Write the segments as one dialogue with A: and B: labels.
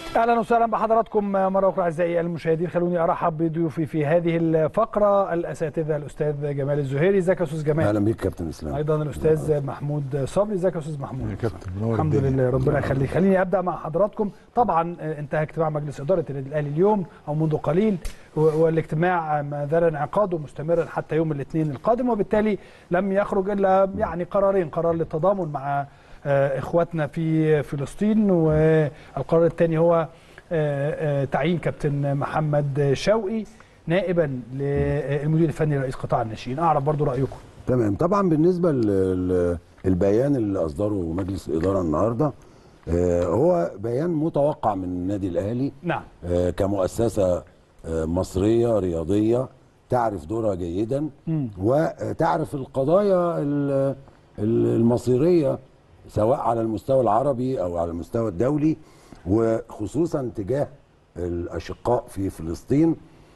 A: اهلا وسهلا بحضراتكم مره اخرى اعزائي المشاهدين خلوني ارحب بضيوفي في هذه الفقره الاساتذه الاستاذ جمال الزهيري ازيك يا استاذ جمال
B: اهلا بيك كابتن اسلام
A: ايضا الاستاذ محمود صبري ازيك يا استاذ محمود
C: يا كابتن منور
A: الحمد
C: الدنيا.
A: لله ربنا يخليك خليني ابدا مع حضراتكم طبعا انتهى اجتماع مجلس اداره النادي الاهلي اليوم او منذ قليل و- والاجتماع ما زال انعقاده مستمرا حتى يوم الاثنين القادم وبالتالي لم يخرج الا يعني قرارين قرار للتضامن مع آه، اخواتنا في فلسطين والقرار الثاني هو آه، آه، تعيين كابتن محمد شوقي نائبا للمدير الفني لرئيس قطاع الناشئين اعرف برضو رايكم
B: تمام طبعا بالنسبه للبيان اللي اصدره مجلس الاداره النهارده آه، هو بيان متوقع من النادي الاهلي
A: نعم
B: آه، كمؤسسه آه، مصريه رياضيه تعرف دورها جيدا وتعرف القضايا ال- ال- المصيريه سواء على المستوى العربي او على المستوى الدولي وخصوصا تجاه الاشقاء في فلسطين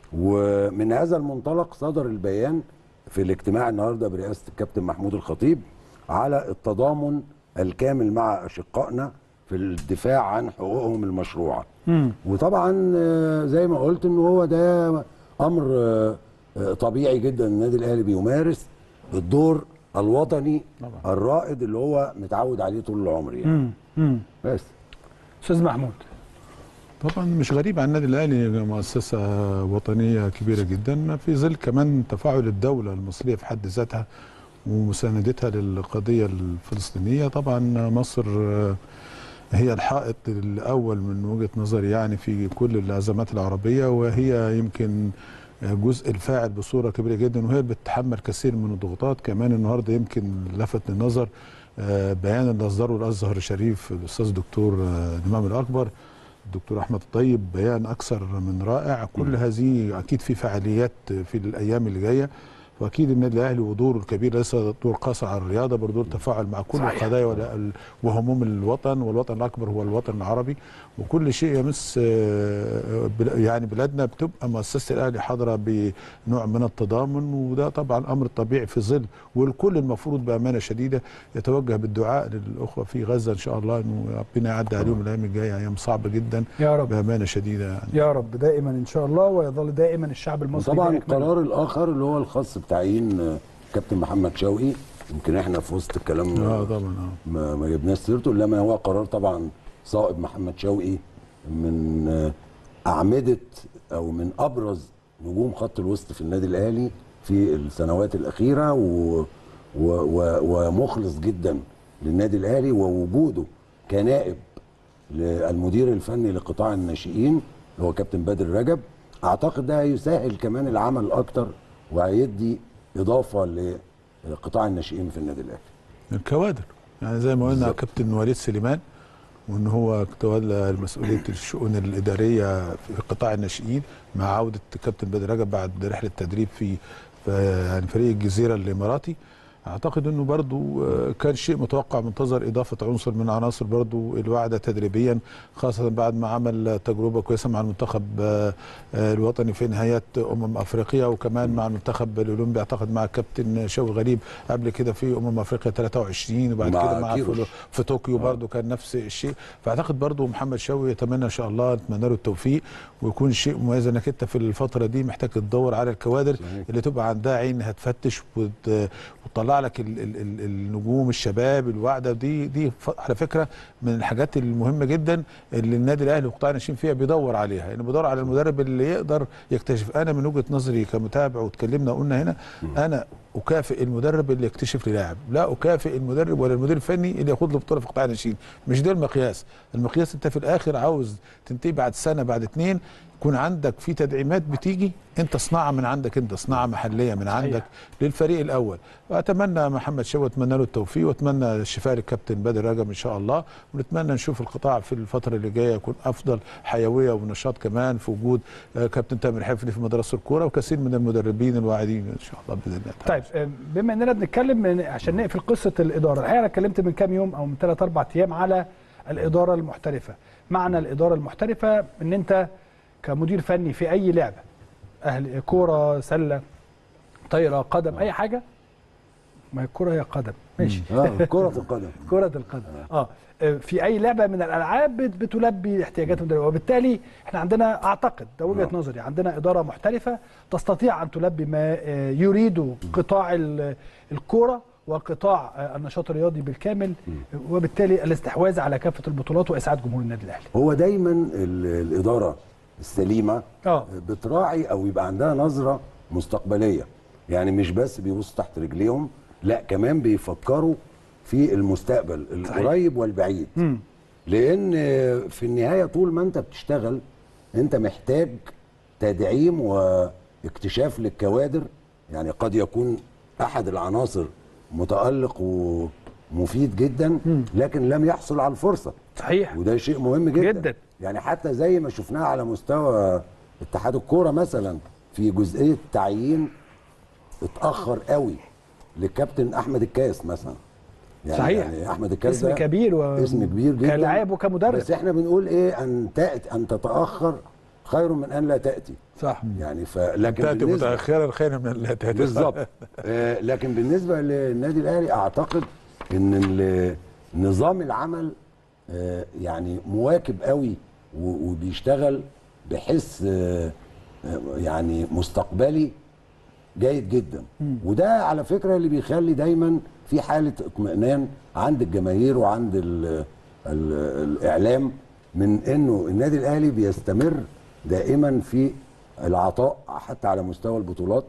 B: ومن هذا المنطلق صدر البيان في الاجتماع النهارده برئاسه الكابتن محمود الخطيب على التضامن الكامل مع اشقائنا في الدفاع عن حقوقهم المشروعه. وطبعا آه، زي ما قلت ان هو ده امر آه، آه، طبيعي جدا النادي الاهلي بيمارس الدور الوطني
C: طبعا.
B: الرائد اللي هو متعود عليه طول العمر يعني
A: مم. مم.
B: بس
A: استاذ محمود
C: طبعا مش غريب عن النادي الاهلي مؤسسه وطنيه كبيره جدا في ظل كمان تفاعل الدوله المصريه في حد ذاتها ومساندتها للقضيه الفلسطينيه طبعا مصر آه، هي الحائط الاول من وجهه نظري يعني في كل الازمات العربيه وهي يمكن جزء الفاعل بصوره كبيره جدا وهي بتتحمل كثير من الضغوطات كمان النهارده يمكن لفت للنظر آه، بيان اللي اصدره الازهر الشريف الاستاذ دكتور آه، الامام الاكبر الدكتور احمد الطيب بيان اكثر من رائع كل هذه اكيد في فعاليات في الايام اللي جايه واكيد النادي الاهلي ودوره الكبير ليس دور قاصر على الرياضه برضه دور تفاعل مع كل
A: صحيح.
C: القضايا ولا- وهموم الوطن والوطن الاكبر هو الوطن العربي وكل شيء يمس آه، بل- يعني بلادنا بتبقى مؤسسه الاهلي حاضره بنوع من التضامن وده طبعا امر طبيعي في ظل والكل المفروض بامانه شديده يتوجه بالدعاء للاخوه في غزه ان شاء الله انه ربنا يعدي عليهم الايام الجايه ايام صعبه جدا
A: يا رب
C: بامانه شديده يعني
A: يا رب دائما ان شاء الله ويظل دائما الشعب المصري
B: وطبعا
A: بأكمله.
B: القرار الاخر اللي هو الخاص بتعيين آه، كابتن محمد شوقي يمكن احنا في وسط الكلام
C: اه طبعا اه
B: ما, ما جبناش سيرته انما هو قرار طبعا صائب محمد شوقي من آه، اعمده او من ابرز نجوم خط الوسط في النادي الاهلي في السنوات الاخيره و و و ومخلص جدا للنادي الاهلي ووجوده كنائب للمدير الفني لقطاع الناشئين اللي هو كابتن بدر رجب اعتقد ده هيسهل كمان العمل اكتر وهيدي اضافه لقطاع الناشئين في النادي الاهلي
C: الكوادر يعني زي ما قلنا
B: بالظبط.
C: كابتن وليد سليمان وان هو تولى مسؤوليه الشؤون الاداريه في قطاع الناشئين مع عوده كابتن بدر رجب بعد رحله تدريب في في يعني فريق الجزيره الاماراتي اعتقد انه برضو آه، كان شيء متوقع منتظر اضافه عنصر من عناصر برضو الواعده تدريبيا خاصه بعد ما عمل تجربه كويسه مع المنتخب آه، آه، الوطني في نهايات امم افريقيا وكمان مع المنتخب الاولمبي اعتقد مع كابتن شوقي غريب قبل كده في امم افريقيا 23 وبعد
B: مع
C: كده مع
B: كيروش.
C: فلو- في طوكيو برضو كان نفس الشيء فاعتقد برضو محمد شوقي يتمنى ان شاء الله نتمنى له التوفيق ويكون شيء مميز انك انت في الفتره دي محتاج تدور على الكوادر
B: صحيح.
C: اللي تبقى عندها عين هتفتش وت- وتطلع لك ال ال ال النجوم الشباب الواعده دي دي ف- على فكره من الحاجات المهمه جدا اللي النادي الاهلي وقطاع الناشئين فيها بيدور عليها يعني بيدور على المدرب اللي يقدر يكتشف انا من وجهه نظري كمتابع واتكلمنا وقلنا هنا انا اكافئ المدرب اللي يكتشف لي لاعب لا اكافئ المدرب ولا المدير الفني اللي ياخد له بطوله في قطاع الناشئين مش ده المقياس المقياس انت في الاخر عاوز تنتهي بعد سنه بعد اتنين يكون عندك في تدعيمات بتيجي انت صناعه من عندك انت صناعه محليه من عندك للفريق الاول واتمنى محمد شوقي اتمنى له التوفيق واتمنى الشفاء للكابتن بدر رجب ان شاء الله ونتمنى نشوف القطاع في الفتره اللي جايه يكون افضل حيويه ونشاط كمان في وجود آه، كابتن تامر حفني في مدرسه الكوره وكثير من المدربين الواعدين ان شاء الله باذن الله تعالى.
A: طيب آه، بما اننا بنتكلم من عشان نقفل قصه الاداره الحقيقه انا اتكلمت من كام يوم او من ثلاث اربع ايام على الاداره المحترفه معنى الاداره المحترفه ان انت كمدير فني في اي لعبه اهل كوره سله طايره قدم اي حاجه ما هي الكره هي قدم ماشي
B: اه كره القدم
A: كرة القدم اه آه، في اي لعبه من الالعاب بت- بتلبي احتياجات المدرب وبالتالي احنا عندنا اعتقد ده وجهه
B: آه.
A: نظري عندنا اداره محترفه تستطيع ان تلبي ما آه، يريده قطاع ال- الكوره وقطاع آه، النشاط الرياضي بالكامل وبالتالي الاستحواذ على كافه البطولات واسعاد جمهور النادي الاهلي
B: هو دايما ال- الاداره السليمه
A: اه
B: بتراعي او يبقى عندها نظره مستقبليه يعني مش بس بيبصوا تحت رجليهم لا كمان بيفكروا في المستقبل القريب والبعيد
A: مم.
B: لان في النهايه طول ما انت بتشتغل انت محتاج تدعيم واكتشاف للكوادر يعني قد يكون احد العناصر متالق ومفيد جدا لكن لم يحصل على الفرصه
A: صحيح
B: وده شيء مهم جدا
A: جداً.
B: يعني حتى زي ما شفناه على مستوى اتحاد الكوره مثلا في جزئيه تعيين اتاخر قوي للكابتن احمد الكاس مثلا يعني
A: صحيح.
B: يعني احمد الكاس
A: اسم
B: ده
A: كبير و...
B: اسم كبير جدا
A: كلاعب وكمدرب
B: بس احنا بنقول ايه ان تأتي ان تتاخر خير من ان لا تاتي
A: صح
B: يعني ف لكن
C: تاتي
B: بالنسبة-
C: متاخرا خيرا من لا تاتي
B: بالظبط آه، لكن بالنسبه للنادي الاهلي اعتقد ان ال- نظام العمل آه، يعني مواكب قوي و- وبيشتغل بحس آه، آه، يعني مستقبلي جيد جدا وده على فكره اللي بيخلي دايما في حاله اطمئنان عند الجماهير وعند ال ال الاعلام من انه النادي الاهلي بيستمر دائما في العطاء حتى على مستوى البطولات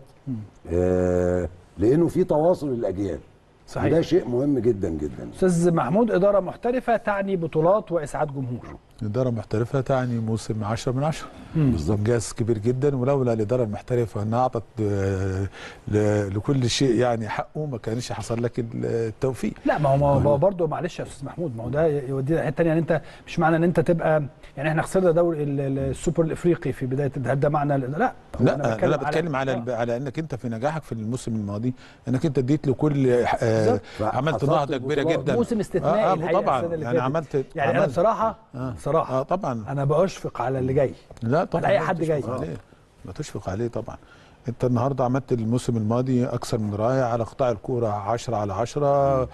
B: آه لانه في تواصل الاجيال
A: صحيح.
B: وده شيء مهم جدا جدا
A: استاذ محمود اداره محترفه تعني بطولات واسعاد جمهور
C: إدارة محترفة تعني موسم 10 من 10 بالظبط إنجاز كبير جدا ولولا الإدارة المحترفة أنها أعطت آه، ل- لكل شيء يعني حقه ما كانش حصل لك التوفيق
A: لا ما هو ما هو برضه معلش يا استاذ محمود ما هو ده يودينا حته ثانيه يعني انت مش معنى ان انت تبقى يعني احنا خسرنا دوري ال- ال- السوبر الافريقي في بدايه هل ده معنى لا هو
C: لا
A: أنا
C: انا بتكلم على
A: آه.
C: على انك انت في نجاحك في الموسم الماضي انك انت اديت لكل آه
A: بالظبط.
C: عملت
B: فحصلت
C: نهضه كبيره
B: البطولات.
C: جدا
A: موسم استثنائي
C: آه
A: الحقيقة
C: طبعا
A: السنة اللي
C: يعني
A: فاتت.
C: عملت
A: يعني انا
C: عملت
A: بصراحه
C: آه.
A: بصراحه
C: اه طبعا
A: انا بشفق على اللي جاي
C: لا طبعا
A: على أي
C: لا
A: حد
C: تشفق
A: جاي.
C: عليه. ما تشفق عليه طبعا انت النهارده عملت الموسم الماضي اكثر من رائع على قطاع الكوره 10 على 10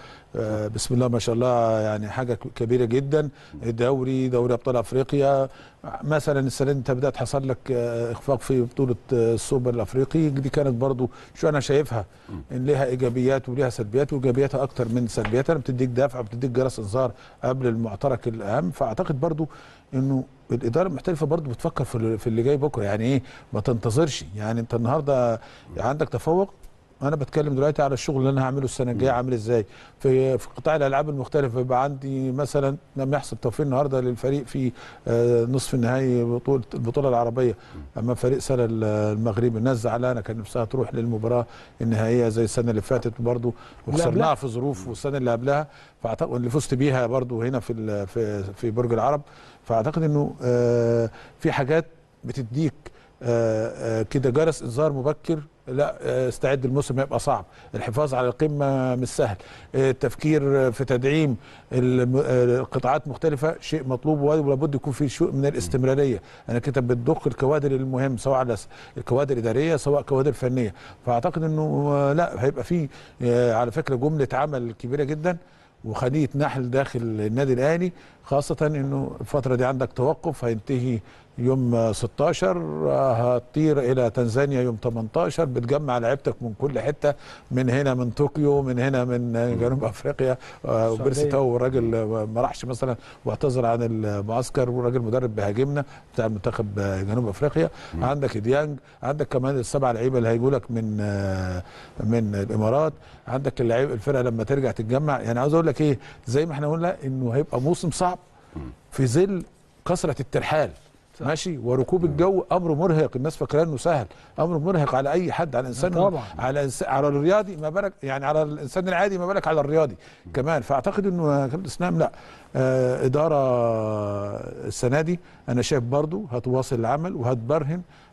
C: آه بسم الله ما شاء الله يعني حاجه ك- كبيره جدا دوري دوري ابطال افريقيا مثلا السنه دي انت بدات حصل لك آه اخفاق في بطوله آه السوبر الافريقي دي كانت برضو شو انا شايفها ان لها ايجابيات ولها سلبيات وايجابياتها اكتر من سلبياتها بتديك دافع بتديك جرس انذار قبل المعترك الاهم فاعتقد برضو انه الاداره المحترفه برضو بتفكر في اللي- في اللي جاي بكره يعني ايه ما تنتظرش يعني انت النهارده عندك تفوق انا بتكلم دلوقتي على الشغل اللي انا هعمله السنه الجايه عامل ازاي في في قطاع الالعاب المختلفه يبقى عندي مثلا لم يحصل توفيق النهارده للفريق في آه، نصف النهائي بطوله البطوله العربيه اما فريق سله المغربي الناس زعلانه كان نفسها تروح للمباراه النهائيه زي السنه اللي فاتت برضو وخسرناها
A: قبلها.
C: في ظروف والسنه اللي قبلها فاعتقد اللي فزت بيها برضو هنا في ال- في في برج العرب فاعتقد انه آه، في حاجات بتديك آه، آه، كده جرس انذار مبكر لا آه، استعد الموسم هيبقى صعب الحفاظ على القمه مش سهل آه، التفكير في تدعيم الم- آه، قطاعات مختلفه شيء مطلوب ولابد يكون في شيء من الاستمراريه انك انت بتضخ الكوادر المهم سواء على س- الكوادر اداريه سواء كوادر فنيه فاعتقد انه آه، لا هيبقى في آه، على فكره جمله عمل كبيره جدا وخليه نحل داخل النادي الاهلي خاصه انه الفتره دي عندك توقف هينتهي يوم 16 آه، هتطير الى تنزانيا يوم 18 بتجمع لعيبتك من كل حته من هنا من طوكيو من هنا من جنوب افريقيا آه، وبيرسي
A: السعودية.
C: تاو الراجل ما راحش مثلا واعتذر عن المعسكر والراجل مدرب بهاجمنا بتاع منتخب آه، جنوب افريقيا عندك ديانج عندك كمان السبع لعيبه اللي هيجوا لك من آه، من الامارات عندك اللعيبه الفرقه لما ترجع تتجمع يعني عاوز اقول لك ايه زي ما احنا قلنا انه هيبقى موسم صعب في ظل كثره الترحال ماشي وركوب الجو امر مرهق الناس فاكره انه سهل امر مرهق على اي حد على الانسان
A: طبعا.
C: على إنس- على الرياضي ما بالك يعني على الانسان العادي ما بالك على الرياضي كمان فاعتقد انه كابتن اسلام لا آه اداره السنه دي انا شايف برضو هتواصل العمل وهتبرهن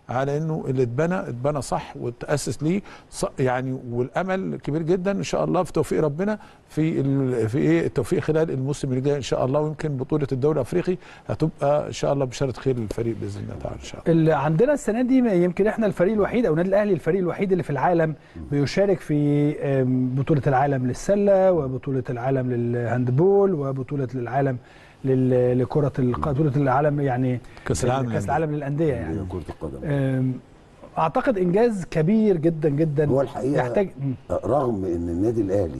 C: على انه اللي اتبنى اتبنى صح وتاسس ليه ص- يعني والامل كبير جدا ان شاء الله في توفيق ربنا في ال- في ايه التوفيق خلال الموسم اللي جاي ان شاء الله ويمكن بطوله الدوري الافريقي هتبقى ان شاء الله بشاره خير للفريق باذن الله تعالى ان شاء الله
A: اللي عندنا السنه دي يمكن احنا الفريق الوحيد او النادي الاهلي الفريق الوحيد اللي في العالم بيشارك في آم، بطوله العالم للسله وبطوله العالم للهاندبول وبطوله العالم لل- لكره الق- بطوله العالم يعني
C: كاس العالم
A: كاس
C: للأندية.
A: العالم للانديه يعني
B: كره القدم
A: آم، اعتقد انجاز كبير جدا جدا
B: هو الحقيقة
A: يحتاج مم.
B: رغم ان النادي الاهلي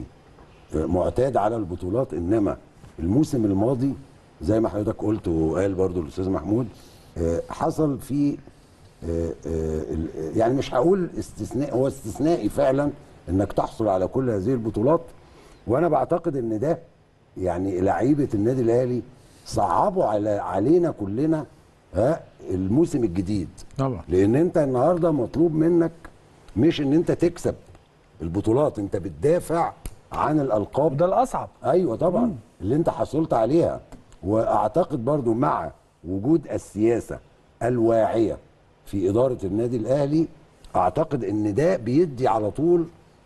B: معتاد على البطولات انما الموسم الماضي زي ما حضرتك قلت وقال برضو الاستاذ محمود آه، حصل في آه، آه، ال- يعني مش هقول استثناء هو استثنائي فعلا انك تحصل على كل هذه البطولات وانا بعتقد ان ده يعني لعيبه النادي الاهلي صعبوا على علينا كلنا ها الموسم الجديد
C: طبعا
B: لان انت النهارده مطلوب منك مش ان انت تكسب البطولات انت بتدافع عن الالقاب
A: وده الاصعب
B: ايوه طبعا اللي انت حصلت عليها واعتقد برضو مع وجود السياسه الواعيه في اداره النادي الاهلي اعتقد ان ده بيدي على طول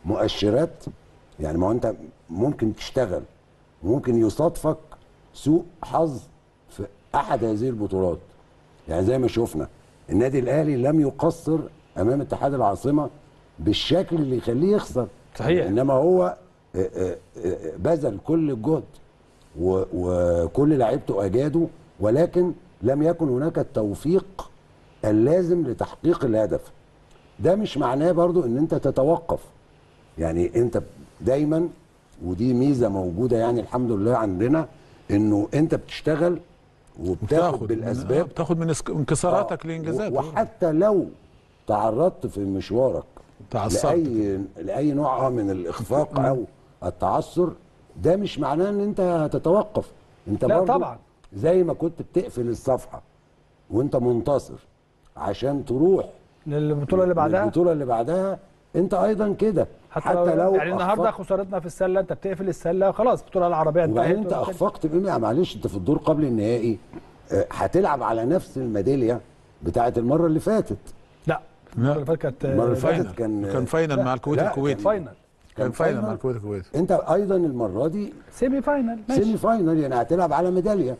B: مؤشرات يعني ما هو انت ممكن تشتغل ممكن يصادفك سوء حظ في احد هذه البطولات يعني زي ما شفنا النادي الاهلي لم يقصر امام اتحاد العاصمه بالشكل اللي يخليه يخسر
A: صحيح.
B: انما هو آه، آه، آه، بذل كل الجهد و- وكل لعيبته اجادوا ولكن لم يكن هناك التوفيق اللازم لتحقيق الهدف ده مش معناه برضو ان انت تتوقف يعني انت دايما ودي ميزه موجوده يعني الحمد لله عندنا انه انت بتشتغل وبتاخد بالاسباب
C: بتاخد من اسك- انكساراتك
B: آه،
C: لانجازاتك
B: وحتى لو تعرضت في مشوارك
C: تعثرت
B: لاي لاي نوع من الاخفاق او التعثر ده مش معناه ان انت هتتوقف انت
A: لا
B: برضو
A: طبعا.
B: زي ما كنت بتقفل الصفحه وانت منتصر عشان تروح
A: للبطوله اللي بعدها
B: البطوله اللي بعدها انت ايضا كده
A: حتى, حتى لو, يعني النهارده
B: أخفقت-
A: خسارتنا في السله انت بتقفل السله وخلاص البطوله العربيه
B: وبعدين
A: انتهت
B: انت
A: ولا كده.
B: اخفقت بإيه؟ معلش انت في الدور قبل النهائي آه، هتلعب على نفس الميداليه بتاعت المره اللي فاتت
A: لا
C: لا.
A: البطوله اللي فاتت كانت
B: المرة اللي فاتت
C: فاينل
B: كان-
C: كان فاينل مع الكويت
B: لا،
C: الكويتي
A: فاينل
C: كان فاينل مع
B: فاينل.
C: الكويت الكويتي
B: انت ايضا المره دي
A: سيمي فاينل
B: سيمي
A: ماشي
B: فاينل يعني هتلعب على ميداليه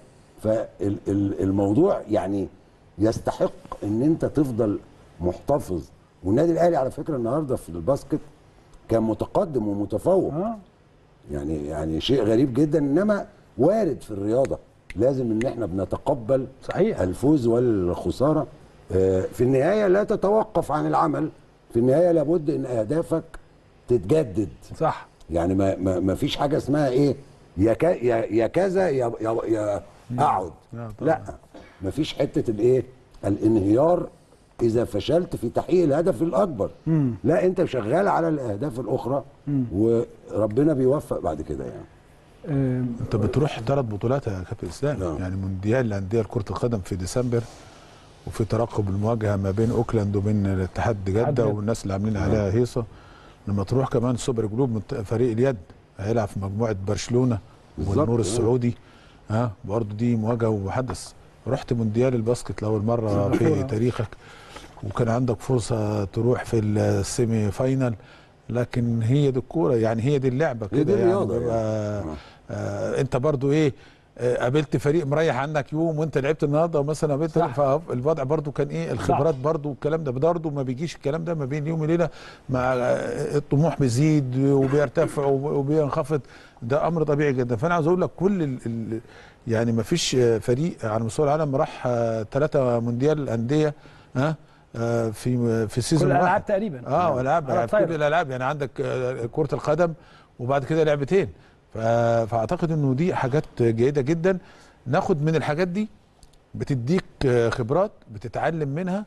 B: فالموضوع يعني يستحق ان انت تفضل محتفظ والنادي الاهلي على فكره النهارده في الباسكت كان متقدم ومتفوق
A: اه
B: يعني يعني شيء غريب جدا انما وارد في الرياضه لازم ان احنا بنتقبل
A: صحيح
B: الفوز والخساره آه، في النهايه لا تتوقف عن العمل في النهايه لابد ان اهدافك تتجدد
A: صح
B: يعني ما ما, ما فيش حاجه اسمها ايه يا ك- يا يا كذا يا يا, يا اقعد
C: لا طبعا.
B: لا ما فيش حته الايه الانهيار اذا فشلت في تحقيق الهدف الاكبر لا انت شغال على الاهداف الاخرى وربنا بيوفق بعد كده يعني
A: آم،
C: انت بتروح ثلاث بطولات يا كابتن اسلام
B: نعم.
C: يعني مونديال الانديه لكره القدم في ديسمبر وفي ترقب المواجهه ما بين اوكلاند وبين الاتحاد
A: جدة.
C: جده والناس اللي عاملين عليها هيصه لما تروح كمان سوبر جلوب من فريق اليد هيلعب في مجموعه برشلونه
B: بالظبط.
C: والنور
B: آه.
C: السعودي ها برضه دي مواجهه وحدث رحت مونديال الباسكت لاول مره في
A: سنغافورة.
C: تاريخك وكان عندك فرصه تروح في السيمي فاينل لكن هي دي الكوره يعني هي دي اللعبه
B: هي دي
C: كده يعني
B: الرياضة
C: بيبقى
B: يعني.
C: آه انت برضو ايه آه، قابلت فريق مريح عنك يوم وانت لعبت النهارده مثلا قابلت
A: صح.
C: فالوضع برضو كان ايه الخبرات برضو والكلام ده برضو ما بيجيش الكلام ده ما بين يوم وليله مع آه، الطموح بيزيد وبيرتفع وب- وبينخفض ده امر طبيعي جدا فانا عاوز اقول لك كل ال ال يعني ما فيش آه، فريق على مستوى العالم راح ثلاثه مونديال انديه ها آه، في في
A: كل
C: سيزون
A: الالعاب
C: واحد
A: تقريبا
C: اه العاب
A: ألعاب
C: يعني
A: طايرة.
C: كل الالعاب يعني عندك آه، كره القدم وبعد كده لعبتين ف- فاعتقد انه دي حاجات جيده جدا ناخد من الحاجات دي بتديك آه، خبرات بتتعلم منها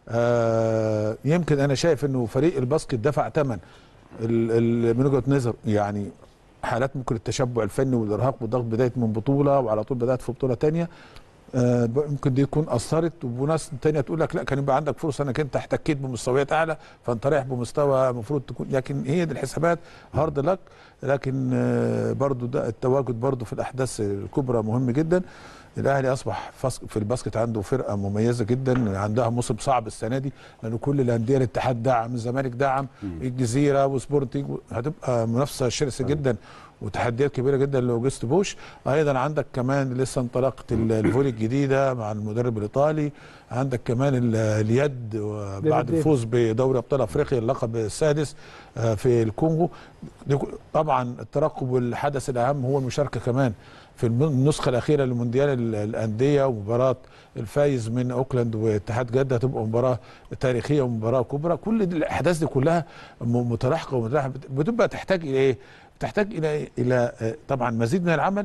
C: آه، يمكن انا شايف انه فريق الباسكت دفع ثمن ال- ال- من وجهه نظر يعني حالات ممكن التشبع الفني والارهاق والضغط بدايه من بطوله وعلى طول بدات في بطوله تانية آه، ب- ممكن دي تكون اثرت وناس تانية تقول لك لا كان يبقى عندك فرصه انك انت احتكيت بمستويات اعلى فانت رايح بمستوى المفروض تكون لكن هي دي الحسابات هارد لك لكن آه، برضو ده التواجد برضو في الاحداث الكبرى مهم جدا الاهلي اصبح فس- في الباسكت عنده فرقه مميزه جدا عندها موسم صعب السنه دي لان كل الانديه الاتحاد دعم الزمالك دعم الجزيره وسبورتنج هتبقى منافسه شرسه جدا وتحديات كبيره جدا لاوجست بوش ايضا عندك كمان لسه انطلاقه ال- الفولي الجديده مع المدرب الايطالي عندك كمان ال- اليد بعد
A: ديفيد.
C: الفوز بدوري ابطال افريقيا اللقب السادس آه، في الكونغو دي كل- طبعا الترقب والحدث الاهم هو المشاركه كمان في الم- النسخه الاخيره لمونديال ال- الانديه ومباراه الفايز من اوكلاند واتحاد جده هتبقى مباراه تاريخيه ومباراه كبرى كل دي الاحداث دي كلها م- متلاحقه ومتلاحقه بت- بتبقى تحتاج الى ايه؟ تحتاج الى الى آه، طبعا مزيد من العمل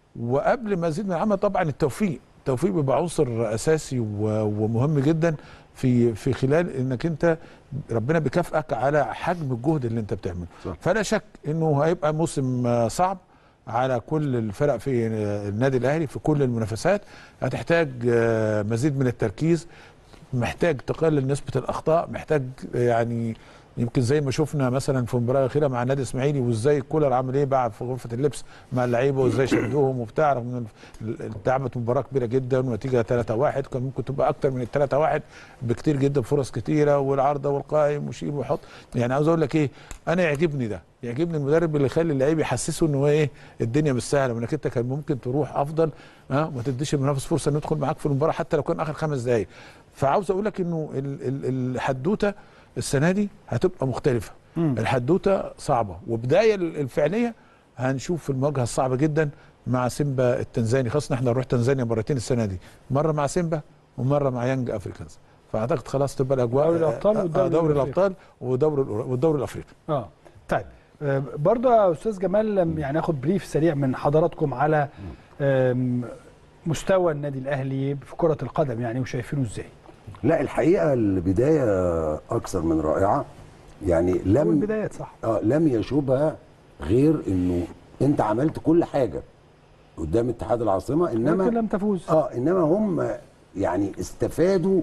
C: وقبل مزيد من العمل طبعا التوفيق التوفيق بيبقى عنصر اساسي و- ومهم جدا في في خلال انك انت ربنا بيكافئك على حجم الجهد اللي انت بتعمله
B: صح.
C: فلا شك انه هيبقى موسم آه، صعب على كل الفرق في آه، النادي الاهلي في كل المنافسات هتحتاج آه، مزيد من التركيز محتاج تقلل نسبه الاخطاء محتاج آه، يعني يمكن زي ما شفنا مثلا في المباراه الاخيره مع النادي الاسماعيلي وازاي كولر عمل ايه بعد في غرفه اللبس مع اللعيبه وازاي شدوهم وبتاع رغم ان ال- ال- اتلعبت مباراه كبيره جدا ونتيجه 3-1 كان ممكن تبقى اكتر من ال 3-1 بكتير جدا فرص كتيره والعارضه والقائم وشيل وحط يعني عاوز اقول لك ايه انا يعجبني ده يعجبني المدرب اللي يخلي اللعيب يحسسه ان هو ايه الدنيا مش سهله وانك انت كان ممكن تروح افضل ها وما تديش المنافس فرصه انه يدخل معاك في المباراه حتى لو كان اخر خمس دقائق فعاوز اقول لك انه ال- ال- الحدوته السنه دي هتبقى مختلفه الحدوته صعبه وبدايه الفعليه هنشوف المواجهه الصعبه جدا مع سيمبا التنزاني خاصه احنا نروح تنزانيا مرتين السنه دي مره مع سيمبا ومره مع يانج افريكانز فاعتقد خلاص تبقى الاجواء
A: دوري الأبطال
C: آه،
A: والدوري
C: آه، دوري
A: الأفريقي.
C: الابطال ودوري الأور- والدوري الافريقي
A: اه طيب آه، برضه يا استاذ جمال آم، يعني اخد بريف سريع من حضراتكم على آم، مستوى النادي الاهلي في كره القدم يعني وشايفينه ازاي
B: لا الحقيقه البدايه اكثر من رائعه يعني لم
A: والبدايات صح
B: اه لم يشوبها غير انه انت عملت كل حاجه قدام اتحاد العاصمه
A: لكن
B: انما
A: لم تفوز
B: اه انما هم يعني استفادوا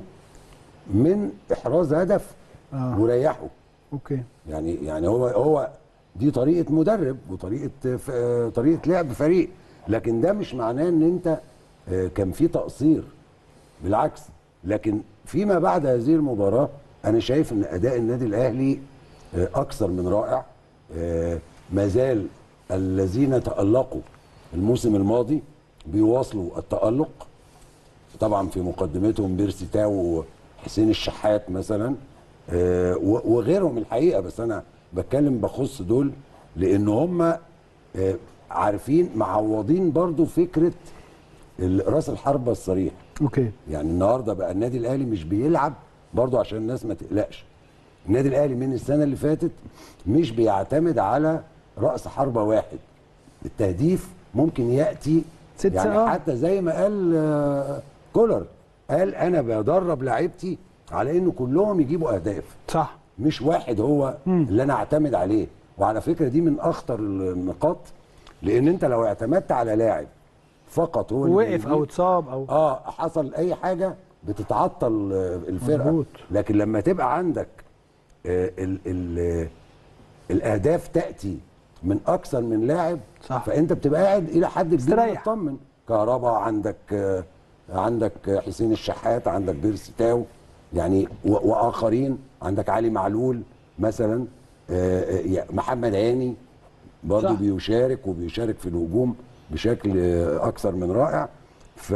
B: من احراز هدف
A: آه.
B: وريحوا
A: اوكي
B: يعني يعني هو هو دي طريقه مدرب وطريقه ف- آه، طريقه لعب فريق لكن ده مش معناه ان انت آه، كان في تقصير بالعكس لكن فيما بعد هذه المباراه انا شايف ان اداء النادي الاهلي آه، اكثر من رائع آه، ما زال الذين تالقوا الموسم الماضي بيواصلوا التالق طبعا في مقدمتهم بيرسي تاو وحسين الشحات مثلا آه، و- وغيرهم الحقيقه بس انا بتكلم بخص دول لان هم آه، عارفين معوضين برضو فكره ال- راس الحربه الصريح
A: اوكي
B: يعني النهارده بقى النادي الاهلي مش بيلعب برضو عشان الناس ما تقلقش النادي الاهلي من السنه اللي فاتت مش بيعتمد على راس حربه واحد التهديف ممكن ياتي
A: ست
B: يعني
A: ساعات.
B: حتى زي ما قال آه، كولر قال انا بدرب لعيبتي على انه كلهم يجيبوا اهداف
A: صح
B: مش واحد هو اللي انا اعتمد عليه وعلى فكره دي من اخطر النقاط لان انت لو اعتمدت على لاعب فقط هو اللي
A: وقف
B: بيجيب-
A: او اتصاب او
B: اه حصل اي حاجه بتتعطل آه، الفرقه
A: مظبوط.
B: لكن لما تبقى عندك آه، ال ال آه، الاهداف تاتي من اكثر من لاعب
A: صح.
B: فانت بتبقى قاعد الى حد كبير
A: مستريح.
B: مطمن كهربا عندك آه، عندك آه، حسين الشحات عندك بيرسي تاو يعني و- واخرين عندك علي معلول مثلا آه، آه، يا- محمد هاني برضه
A: صح.
B: بيشارك وبيشارك في الهجوم بشكل آه، اكثر من رائع ف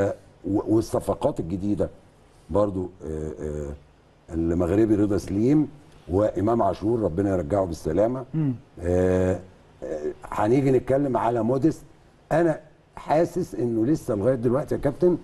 B: و- والصفقات الجديده برضه آه، آه، المغربي رضا سليم وامام عاشور ربنا يرجعه بالسلامه آه، آه، هنيجي نتكلم على موديست انا حاسس انه لسه لغايه دلوقتي يا كابتن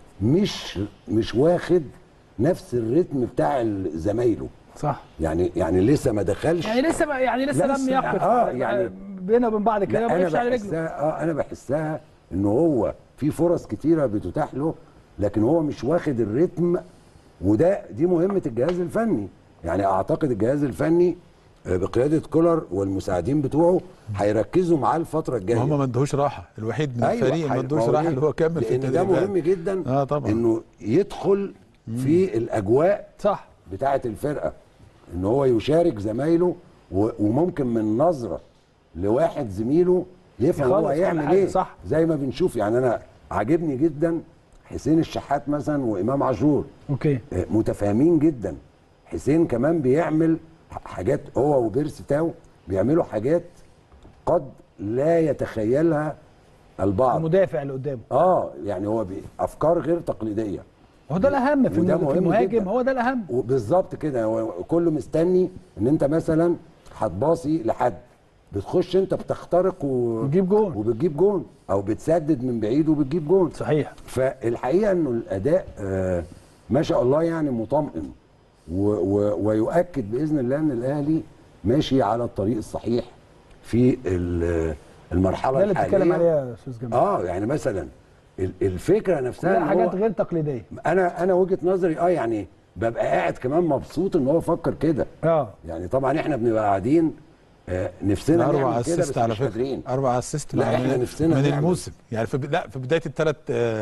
B: مش مش واخد نفس الريتم بتاع زمايله
A: صح
B: يعني يعني لسه ما دخلش
A: يعني لسه ما يعني لسه
B: لا،
A: لم
B: لسه-
A: يقف
B: آه، يعني-
A: بينه وبين بعض كده
B: لا
A: ما
B: انا
A: وقفش على رجله
B: بحسها اه انا بحسها ان هو في فرص كتيره بتتاح له لكن هو مش واخد الريتم وده دي مهمه الجهاز الفني يعني اعتقد الجهاز الفني آه، بقياده كولر والمساعدين بتوعه هيركزوا معاه الفتره الجايه
C: ما هم ما ادوهوش راحه الوحيد من الفريق اللي ما
B: حي-
C: ادوهوش
B: ما هو
C: راحه
B: ليه؟
C: اللي هو كمل في
B: لان ده
C: التدريبات
B: مهم جدا
C: اه طبعا
B: انه يدخل في الاجواء
A: صح
B: بتاعه الفرقه ان هو يشارك زمايله و- وممكن من نظره لواحد زميله يفهم
A: يخلص
B: هو
A: كل
B: هيعمل
A: حاجة،
B: ايه
A: صح.
B: زي ما بنشوف يعني انا عاجبني جدا حسين الشحات مثلا وامام عاشور
A: اوكي
B: آه، متفاهمين جدا حسين كمان بيعمل ح- حاجات هو وبيرسي تاو بيعملوا حاجات قد لا يتخيلها البعض
A: المدافع اللي قدامه
B: اه يعني هو بي- افكار غير تقليديه
A: هو ده الاهم في
B: وده
A: الم- في
B: مهم
A: المهاجم
B: جدا.
A: هو ده الاهم
B: وبالظبط كده هو كله مستني ان انت مثلا هتباصي لحد بتخش انت بتخترق و...
A: بتجيب جون.
B: وبتجيب جون او بتسدد من بعيد وبتجيب جون
A: صحيح
B: فالحقيقه انه الاداء آه ما شاء الله يعني مطمئن و و ويؤكد باذن الله ان الاهلي ماشي على الطريق الصحيح في ال- المرحله
A: ده اللي
B: الحاليه
A: بتتكلم عليه يا استاذ جمال
B: اه يعني مثلا ال- الفكره نفسها
A: كلها
B: إن
A: حاجات
B: هو-
A: غير تقليديه
B: انا انا وجهه نظري اه يعني ببقى قاعد كمان مبسوط ان هو فكر كده
A: اه
B: يعني طبعا احنا بنبقى قاعدين آه نفسنا
C: اربع
B: نعمل كده
C: اسيست
B: بس
C: على
B: مش
C: فكره
B: قادرين
C: اربع اسيست
B: لا،
C: مع-
B: إحنا
C: من,
B: نفسنا
C: من
B: نعمل.
C: الموسم يعني في لا في بدايه الثلاث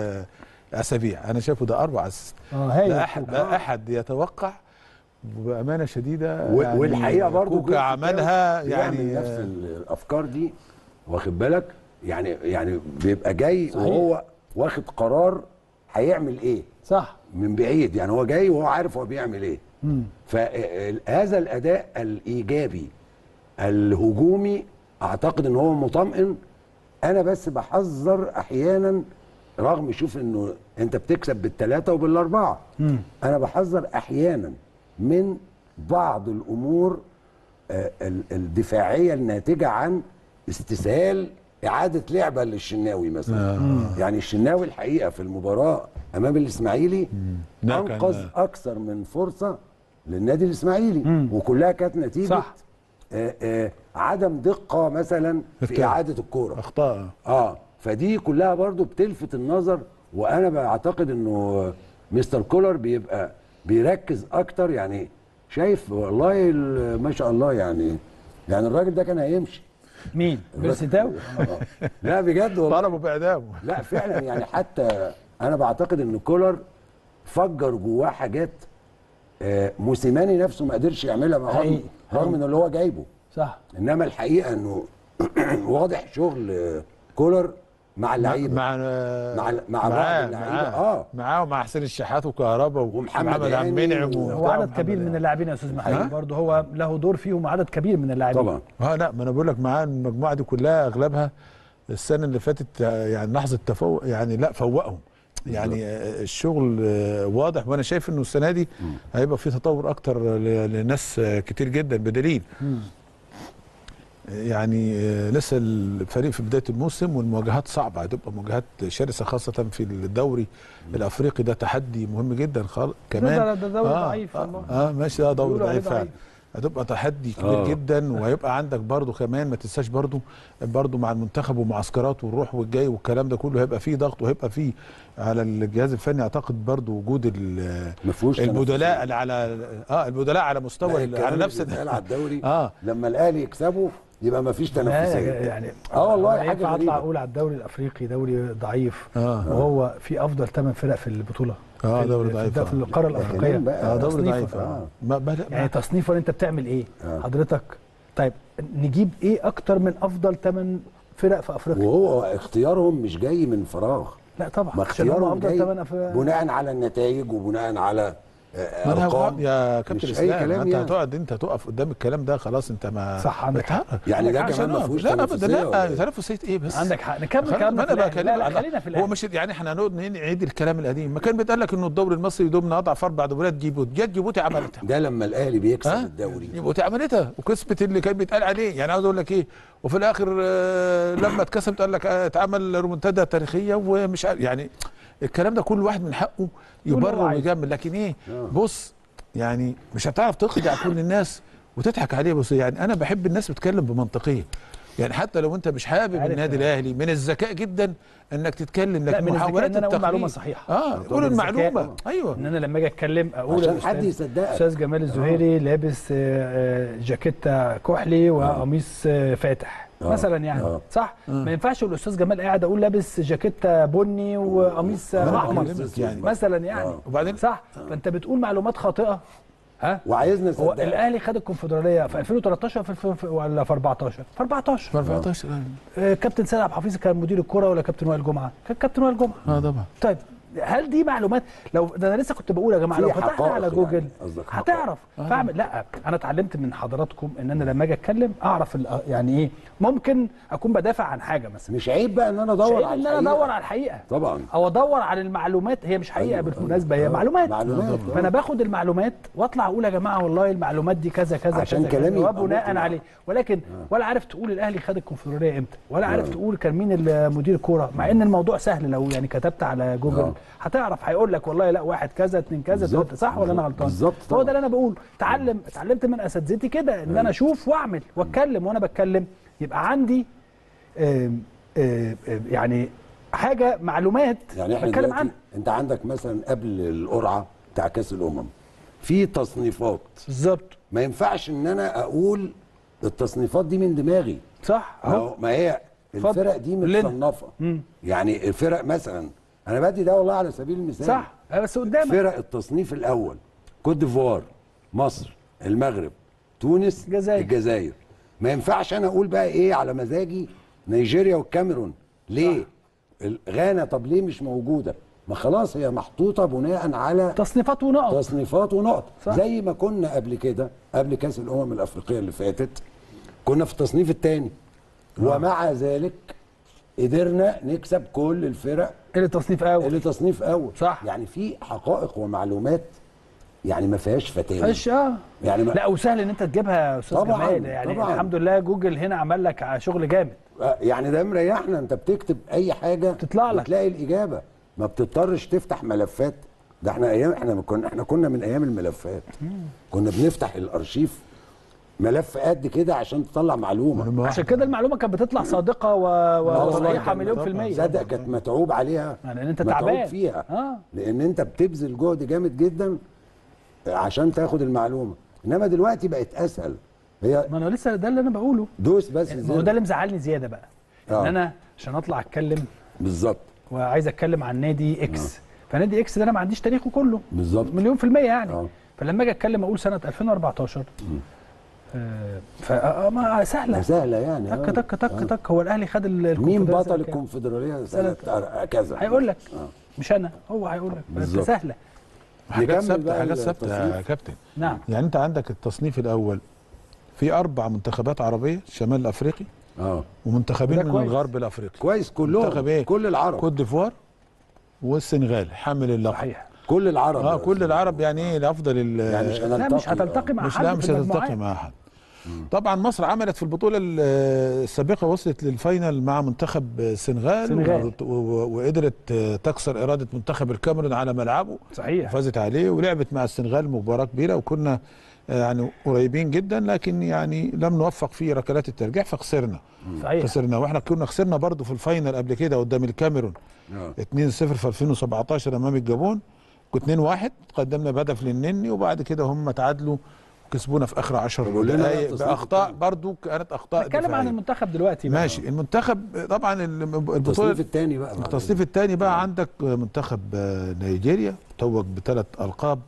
C: اسابيع انا شايفه ده اربع اسيست
A: اه هايل
C: لا احد لا احد يتوقع وبامانه شديده
B: و-
C: يعني
B: والحقيقه برضو
C: كوكا
B: جزء
C: عملها
B: بيعمل
C: يعني
B: نفس الافكار دي واخد بالك يعني يعني بيبقى جاي
A: صحيح.
B: وهو واخد قرار هيعمل ايه
A: صح
B: من بعيد يعني هو جاي وهو عارف هو بيعمل ايه
A: مم.
B: فهذا الاداء الايجابي الهجومي اعتقد ان هو مطمئن انا بس بحذر احيانا رغم شوف انه انت بتكسب بالثلاثه وبالاربعه
A: مم.
B: انا بحذر احيانا من بعض الامور آه، ال- الدفاعيه الناتجه عن استسهال اعاده لعبه للشناوي مثلا يعني الشناوي الحقيقه في المباراه امام الاسماعيلي
C: لا، كان-
B: انقذ اكثر من فرصه للنادي الاسماعيلي
A: مم.
B: وكلها كانت نتيجه
A: صح.
B: آه آه عدم دقه مثلا في
C: بالتالي.
B: اعاده الكوره
C: اخطاء
B: اه فدي كلها برضو بتلفت النظر وانا بعتقد انه مستر كولر بيبقى بيركز اكتر يعني شايف والله ال- ما شاء الله يعني يعني الراجل ده كان هيمشي
A: مين بيرسيتاو
B: آه. لا بجد والله
C: طلبوا باعدامه
B: لا فعلا يعني حتى انا بعتقد ان كولر فجر جواه حاجات آه، موسيماني نفسه ما قدرش يعملها رغم
A: حقيقي.
B: رغم ان اللي هو جايبه
A: صح
B: انما الحقيقه انه واضح شغل آه، كولر مع اللعيبه
C: مع
B: مع مع بعض
C: معاه
B: اللعيبه
C: معاه
B: اه
C: معاه ومع حسين الشحات وكهربا
B: ومحمد
C: ومحمد عبد
B: هاني
C: المنعم
B: و-
A: هو
C: وبتاع
A: عدد
C: محمد
A: كبير من
C: هاني.
A: اللاعبين يا استاذ
C: ها؟
A: محمد برضه هو له دور فيهم عدد كبير من اللاعبين
B: طبعا
C: اه لا ما انا بقول لك معاه المجموعه دي كلها اغلبها السنه اللي فاتت آه، يعني لحظه تفوق يعني لا فوقهم يعني آه، الشغل آه، واضح وانا شايف انه السنه دي هيبقى في تطور اكتر ل- لناس آه، كتير جدا بدليل يعني آه، لسه الفريق في بدايه الموسم والمواجهات صعبه هتبقى مواجهات شرسه خاصه في الدوري الافريقي ده تحدي مهم جدا خالص كمان
A: ده- ده دوري
C: آه
A: ضعيف
C: آه,
A: والله.
C: اه ماشي ده دوري
A: بيقولوا عليه
C: ضعيف فعلا
A: ضعيف.
C: هتبقى تحدي كبير
B: آه.
C: جدا وهيبقى عندك برضو كمان ما تنساش برضو برضو مع المنتخب ومعسكرات والروح والجاي والكلام ده كله هيبقى فيه ضغط وهيبقى فيه على الجهاز الفني اعتقد برضو وجود ال-
B: ما فيهوش
C: البدلاء
B: تنافسية.
C: اللي على اه البدلاء على
B: لا،
C: مستوى ال-
B: الكلام
C: على
B: اللي
C: نفس
B: بيتقال على الدوري
C: اه
B: لما الاهلي يكسبه يبقى ما فيش
A: لا
B: تنافسيه
A: يعني
B: اه والله
A: أنا
B: حاجه
A: ينفع اطلع
B: غريبه
A: اقول على الدوري الافريقي دوري ضعيف
C: آه.
A: وهو في افضل ثمان فرق في البطوله
C: آه،
A: في-
C: دوري
A: في-
C: ضعيف،
A: في
C: آه.
A: القاره
B: كلام
A: الافريقيه
B: بقى.
C: اه دوري
A: تصنيفا.
C: ضعيف
B: آه.
C: اه ما ما
A: يعني تصنيفا انت بتعمل ايه
B: آه.
A: حضرتك طيب نجيب ايه اكتر من افضل ثمان فرق في افريقيا
B: وهو اختيارهم مش جاي من فراغ
A: لا طبعا
B: ما
A: عشان هم
B: اختيارهم
A: افضل
B: جاي
A: ثمان افريقيا
B: بناء على النتائج وبناء على آه،
C: ما انا
B: ارقام
C: هقعد يا كابتن
B: مش اي
C: اسلام
B: كلام
C: انت
B: يعني
C: هتقعد انت هتقف قدام الكلام ده خلاص انت ما
A: صح، عندك حق.
C: بتهرب.
B: يعني ده
C: عشان
B: كمان ما
C: أقف.
B: فيهوش
C: لا ابدا
B: تنافسية ولا
C: لا
B: إيه؟
C: تنافسيه ايه بس
A: عندك حق نكمل
C: خلاص،
A: كلامنا
C: ما
A: في
C: انا
A: الأهلي.
C: بكلم
A: لا لا
C: على-
A: خلينا في
C: هو
A: الاهلي
C: مش يعني احنا هنقعد نعيد الكلام القديم ما كان بيتقال لك انه الدوري المصري يدومنا اضعف اربع دوريات جيبوتي جت جيبوتي عملتها
B: ده لما الاهلي بيكسب
C: ها
B: الدوري
C: جيبوتي عملتها وكسبت اللي كان بيتقال عليه يعني عاوز اقول لك ايه وفي الاخر آه، لما اتكسبت قال لك آه، اتعمل رومنتادا تاريخيه ومش عارف يعني الكلام ده كل واحد من حقه
A: يقول اللي هو
C: يبرر
A: عايزه.
C: ويجمل لكن ايه بص يعني مش هتعرف تخدع كل الناس وتضحك عليه بص يعني انا بحب الناس بتتكلم بمنطقيه يعني حتى لو انت مش حابب
A: عارف
C: النادي
A: يعني.
C: الاهلي من الذكاء جدا انك تتكلم
A: لا
C: لكن
A: من الذكاء
C: محاولات
A: ان انا اقول معلومه
C: التقليد
A: صحيحه
C: اه
A: من
C: قول
A: الذكاء
C: المعلومه ايوه
A: ان انا لما اجي اتكلم اقول
B: عشان
A: الأستاذ-
B: حد يصدقك.
A: استاذ جمال الزهيري لابس آه، آه، جاكيته كحلي وقميص آه، فاتح
B: آه.
A: مثلا يعني
B: آه.
A: صح ما ينفعش الاستاذ جمال قاعد اقول لابس جاكيته بني وقميص
C: أنا
A: آه، احمر
C: بكلمك يعني.
A: مثلا يعني
B: آه.
C: وبعدين
A: صح فانت بتقول معلومات خاطئه ها
B: وعايزنا
A: هو
B: نصدقك
A: الاهلي خد الكونفدراليه في 2013 في في- في- ولا في 14 في 14
C: في 14
A: آه، كابتن سيد عبد الحفيظ كان مدير الكره ولا كابتن وائل جمعه كان كابتن وائل جمعه
C: اه طبعا
A: طيب هل دي معلومات لو ده انا لسه كنت بقول يا جماعه
B: في
A: لو فتحنا
B: حقائق
A: على
B: يعني،
A: جوجل
B: قصدك حقائق.
A: هتعرف فاعمل لا انا اتعلمت من حضراتكم ان انا لما اجي اتكلم اعرف ال- يعني ايه ممكن اكون بدافع عن حاجه مثلا
B: مش عيب بقى ان انا
A: مش
B: ادور
A: عيب
B: على
A: ان انا
B: الحقيقة.
A: ادور على الحقيقه
B: طبعا
A: او ادور على المعلومات هي مش حقيقه
B: أيوة،
A: بالمناسبه
B: أيوة.
A: هي
B: آه،
A: معلومات
B: معلومات
A: فانا
B: آه.
A: باخد المعلومات واطلع اقول يا جماعه والله المعلومات دي كذا كذا
B: عشان
A: كذا
B: كلامي
A: كذا
B: يبقى
A: وبناء
B: مقنع.
A: عليه ولكن ولا عارف تقول الاهلي خد الكونفدراليه امتى ولا عارف تقول كان مين المدير الكوره مع ان الموضوع سهل لو يعني كتبت على جوجل
B: آه.
A: هتعرف هيقول لك والله لا واحد كذا اتنين كذا
B: بالظبط.
A: تلاته صح ولا انا غلطان
B: بالظبط
A: هو
B: طبعا.
A: ده اللي انا بقوله اتعلم اتعلمت من اساتذتي كده ان انا اشوف واعمل واتكلم وانا بتكلم يبقى عندي آم، آم، آم، يعني حاجه معلومات
B: يعني احنا
A: بتكلم
B: دلوقتي
A: عنها
B: انت عندك مثلا قبل القرعه بتاع كاس الامم في تصنيفات
A: بالظبط
B: ما ينفعش ان انا اقول التصنيفات دي من دماغي
A: صح
B: ما
A: اهو
B: هو- ما هي
A: اتفضل.
B: الفرق دي
A: لنا.
B: متصنفه يعني الفرق مثلا انا بدي ده والله على سبيل المثال
A: صح آه، بس قدامك
B: فرق التصنيف الاول كوت ديفوار مصر المغرب تونس
A: الجزائر.
B: الجزائر ما ينفعش انا اقول بقى ايه على مزاجي نيجيريا والكاميرون ليه ال- غانا طب ليه مش موجوده ما خلاص هي محطوطه بناء على
A: تصنيفات ونقط
B: تصنيفات ونقط
A: صح.
B: زي ما كنا قبل كده قبل كاس الامم الافريقيه اللي فاتت كنا في التصنيف الثاني ومع ذلك قدرنا نكسب كل الفرق
A: اللي تصنيف اول
B: اللي تصنيف اول
A: صح.
B: يعني في حقائق ومعلومات يعني ما فيهاش فتاوى
A: ايش اه
B: يعني ما
A: لا وسهل ان انت تجيبها يا استاذ
B: طبعاً،
A: جمال يعني
B: طبعاً.
A: الحمد لله جوجل هنا عمل لك شغل جامد
B: يعني ده مريحنا انت بتكتب اي حاجه
A: تطلع لك.
B: بتلاقي الاجابه ما بتضطرش تفتح ملفات ده احنا ايام احنا كنا احنا كنا من ايام الملفات كنا بنفتح الارشيف ملف قد كده عشان تطلع معلومه
C: معلومة
A: عشان
C: واحدة.
A: كده المعلومه كانت بتطلع صادقه و...
B: والله
A: وصحيحه
B: كان-
A: مليون في
C: طبعاً.
A: الميه
B: صدق كانت متعوب عليها
A: يعني لأن أنت
B: متعوب
A: تعبان.
B: فيها
A: آه.
B: لان انت بتبذل جهد جامد جدا عشان تاخد المعلومه انما دلوقتي بقت اسهل هي
A: ما انا لسه ده اللي انا بقوله
B: دوس بس
A: ما هو
B: زر.
A: ده اللي مزعلني زياده بقى ان
B: آه.
A: انا عشان اطلع اتكلم
B: بالظبط
A: وعايز اتكلم عن نادي اكس فنادي اكس ده انا ما عنديش تاريخه كله
B: بالظبط
A: مليون في المية يعني
B: آه.
A: فلما اجي اتكلم اقول سنة 2014 آه ف آه، ما سهلة
B: سهله يعني
A: تك
B: آه.
A: تك تك تك هو الاهلي خد ال-
B: مين
A: الكونفدرالية
B: بطل
A: سنة كام؟
B: الكونفدراليه سنه كذا
A: هيقول لك
B: آه.
A: مش انا هو هيقول لك فأنت
B: بالظبط.
A: سهلة
C: حاجات
B: نكمل
C: ثابته
B: بقى
C: حاجات ثابته يا
B: التصنيف.
C: كابتن
A: نعم
C: يعني انت عندك التصنيف الاول في اربع منتخبات عربيه شمال افريقي
B: اه
C: ومنتخبين
A: وده
C: من
A: كويس.
C: الغرب الافريقي
B: كويس كلهم
C: منتخب ايه؟
B: كل العرب
C: كوت ديفوار والسنغال حامل اللقب
A: صحيح
B: كل العرب
C: اه
B: يا
C: كل
B: أستاذ.
C: العرب يعني ايه الافضل ال-
B: يعني مش
A: لا
B: هنلتقي
A: مش هتلتقي مع
C: مش
A: حد
C: لا
A: في
C: مش هتلتقي
A: المجموعات.
C: مع حد طبعا مصر عملت في البطوله ال- السابقه وصلت للفاينل مع منتخب السنغال
A: السنغال.
C: و- و- وقدرت تكسر اراده منتخب الكاميرون على ملعبه
A: صحيح
C: وفازت عليه ولعبت مع السنغال مباراه كبيره وكنا آه، يعني قريبين جدا لكن يعني لم نوفق في ركلات الترجيح فخسرنا
A: صحيح
C: خسرنا واحنا كنا خسرنا برضو في الفاينل قبل كده قدام الكاميرون
B: آه.
C: 2-0 في 2017 امام الجابون كنت 2-1 تقدمنا بهدف للنني وبعد كده هم تعادلوا وكسبونا في اخر 10
B: طب قول لنا بقى
C: دقائق
B: التصنيف
C: باخطاء
B: التاني.
C: برضو كانت اخطاء
A: نتكلم عن
C: دفاعية.
A: المنتخب دلوقتي بقى.
C: ماشي المنتخب طبعا ال- البطوله
B: التصنيف الثاني بقى
C: التصنيف الثاني بقى عندك منتخب آه، نيجيريا توج بثلاث القاب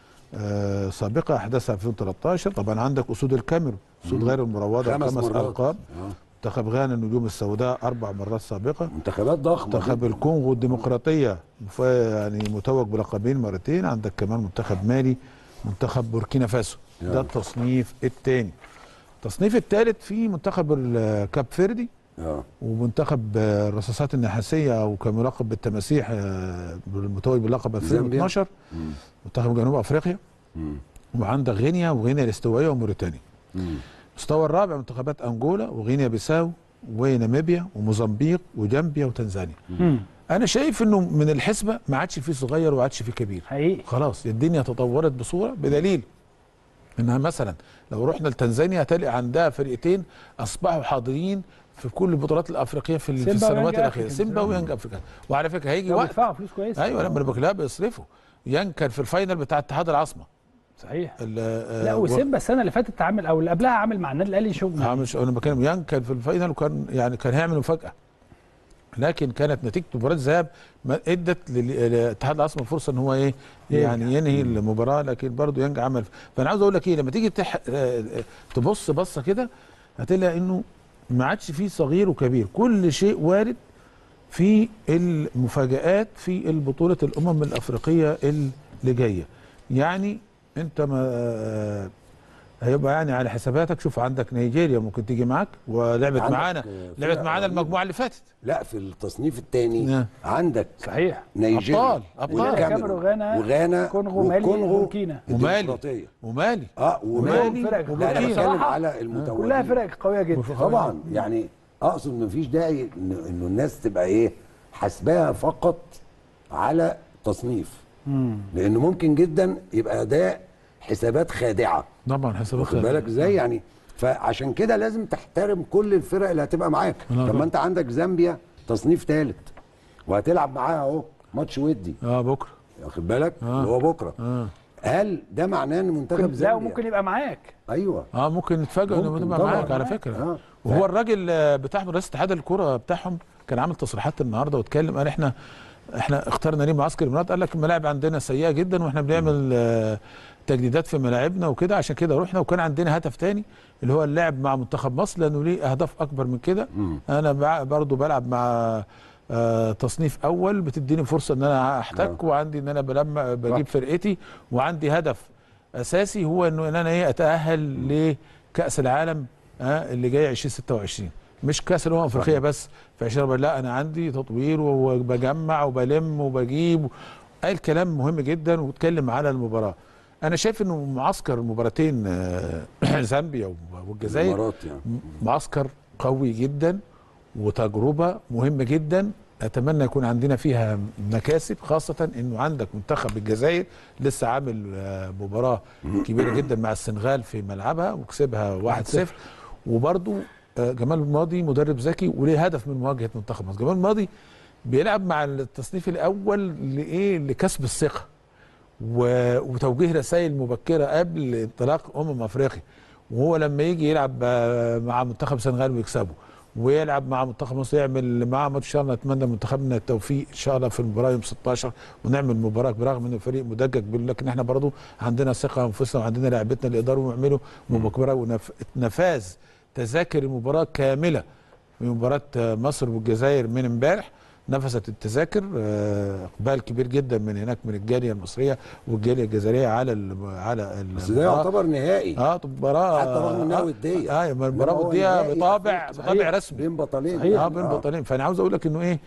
C: آه، سابقه احداثها 2013 طبعا عندك اسود الكاميرون اسود غير المروضه
B: خمس
C: خمس
B: مرات.
C: القاب
B: آه.
C: منتخب غانا النجوم السوداء اربع مرات سابقه
B: منتخبات ضخمه
C: منتخب
B: جداً.
C: الكونغو الديمقراطيه ف- يعني متوج بلقبين مرتين عندك كمان منتخب مالي منتخب بوركينا فاسو ده
B: يعني.
C: التصنيف الثاني التصنيف الثالث في منتخب الكاب فيردي
B: اه
C: ومنتخب آه، الرصاصات النحاسيه او كما يلقب بالتماسيح آه، المتوج باللقب 2012
B: مم.
C: منتخب جنوب افريقيا
B: مم.
C: وعندك غينيا وغينيا الاستوائيه وموريتانيا
B: مم.
C: المستوى الرابع منتخبات انجولا وغينيا بيساو وناميبيا وموزمبيق وجامبيا وتنزانيا
A: مم.
C: انا شايف انه من الحسبه ما عادش فيه صغير وما عادش فيه كبير
A: حقيقي
C: خلاص الدنيا تطورت بصوره بدليل انها مثلا لو رحنا لتنزانيا هتلاقي عندها فرقتين اصبحوا حاضرين في كل البطولات الافريقيه في, ال- في
A: سيمبا
C: السنوات
A: ويانج
C: الاخيره
A: أفريكان.
C: سيمبا ويانج افريكا وعلى فكره هيجي
A: لو
C: وقت
A: بيدفعوا فلوس كويسه
C: ايوه لما انا بقول لا بيصرفوا يانج كان في الفاينل بتاع اتحاد العاصمه
A: صحيح
C: ال- آه،
A: لا
C: و-
A: وسيمبا السنه اللي فاتت عامل او اللي قبلها عامل مع النادي الاهلي شغل
C: عامل ش- انا بتكلم يانج كان في الفاينل وكان يعني كان هيعمل مفاجاه لكن كانت نتيجه مباراه الذهاب ما ادت لل- لاتحاد العاصمه فرصه ان هو ايه يعني ينهي المباراه لكن برضه يانج عمل فانا عاوز اقول لك ايه لما تيجي تح... آه، آه، تبص بصه كده هتلاقي انه ما عادش فيه صغير وكبير كل شيء وارد في المفاجآت في البطولة الأمم الأفريقية اللي جاية يعني أنت ما آه، هيبقى يعني على حساباتك شوف عندك نيجيريا ممكن تيجي معاك ولعبت
B: عندك،
C: معانا
B: آه،
C: لعبت
B: فرق
C: معانا
B: رهيبة.
C: المجموعة اللي فاتت
B: لا في التصنيف الثاني
C: نعم.
B: عندك
A: صحيح
B: نيجيريا
C: أبطال، أبطال.
B: والكاميرون
A: كاميرون وغانا
B: وغانا
A: كونغو مالي
B: والكونغو
A: وبوركينا
C: ومالي.
B: الديمقراطية.
C: ومالي
B: اه
C: ومالي
B: ومالي
A: فرق
B: لا انا
A: قوية.
B: بتكلم
A: بصراحة
B: على المتواجدين
A: كلها فرق قويه جدا
B: طبعا يعني اقصد مفيش داعي إن- انه الناس تبقى ايه حاسباها فقط على تصنيف لانه ممكن جدا يبقى ده حسابات خادعه
C: طبعا حسابات
B: واخد بالك ازاي يعني فعشان كده لازم تحترم كل الفرق اللي هتبقى معاك
C: لا
B: طب
C: طبعا.
B: ما انت عندك زامبيا تصنيف ثالث وهتلعب معاها اهو ماتش ودي
C: اه بكره
B: واخد بالك
C: آه.
B: اللي هو بكره
C: اه
B: هل ده معناه ان منتخب
A: ممكن لا
B: زامبيا
A: وممكن يبقى معاك
B: ايوه
C: اه ممكن نتفاجئ انه
B: ممكن
C: تبقى
B: طبعاً.
C: معاك على فكره
B: آه.
C: وهو الراجل آه، بتاع رئيس اتحاد الكره بتاعهم كان عامل تصريحات النهارده واتكلم قال احنا احنا اخترنا ليه معسكر الامارات قال لك الملاعب عندنا سيئه جدا واحنا بنعمل آه، تجديدات في ملاعبنا وكده عشان كده رحنا وكان عندنا هدف تاني اللي هو اللعب مع منتخب مصر لانه ليه اهداف اكبر من كده
B: مم.
C: انا بع- برضو بلعب مع آه، تصنيف اول بتديني فرصه ان انا احتك وعندي ان انا بلم بجيب فرقتي وعندي هدف اساسي هو انه ان انا ايه اتاهل لكاس العالم آه، اللي جاي 2026 مش كاس الامم الافريقيه بس في 20 لا انا عندي تطوير وبجمع وبلم وبجيب قال كلام مهم جدا واتكلم على المباراه انا شايف انه معسكر مباراتين آه، زامبيا والجزائر
B: الامارات يعني
C: معسكر قوي جدا وتجربه مهمه جدا اتمنى يكون عندنا فيها مكاسب خاصه انه عندك منتخب الجزائر لسه عامل آه، مباراه كبيره جدا مع السنغال في ملعبها وكسبها 1-0 وبرضو آه، جمال الماضي مدرب ذكي وليه هدف من مواجهه منتخب مصر جمال الماضي بيلعب مع التصنيف الاول لايه لكسب الثقه و- وتوجيه رسائل مبكره قبل انطلاق امم افريقيا وهو لما يجي يلعب آه، مع منتخب السنغال ويكسبه ويلعب مع منتخب مصر يعمل معاه ماتش ان شاء الله نتمنى منتخبنا التوفيق ان شاء الله في المباراه يوم 16 ونعمل مباراه برغم ان الفريق مدجج بال- لكن احنا برضو عندنا ثقه في انفسنا وعندنا لعيبتنا اللي يقدروا يعملوا مباراه ونفاذ تذاكر المباراه كامله في مباراه آه، مصر والجزائر من امبارح نفست التذاكر آه، اقبال كبير جدا من هناك من الجاليه المصريه والجاليه الجزائريه على ال على ال-
B: بس ده يعتبر نهائي
C: اه مباراه
B: حتى رغم إنها
C: آه،
B: ودية.
C: اه
B: إنما
C: مباراه
B: هو
C: وديه
B: نهائي
C: بطابع
B: أفريقيا.
C: بطابع
B: صحيح.
C: رسمي
B: بين بطلين
A: صحيح.
C: اه بين
B: آه.
C: بطلين فانا عاوز اقول لك انه ايه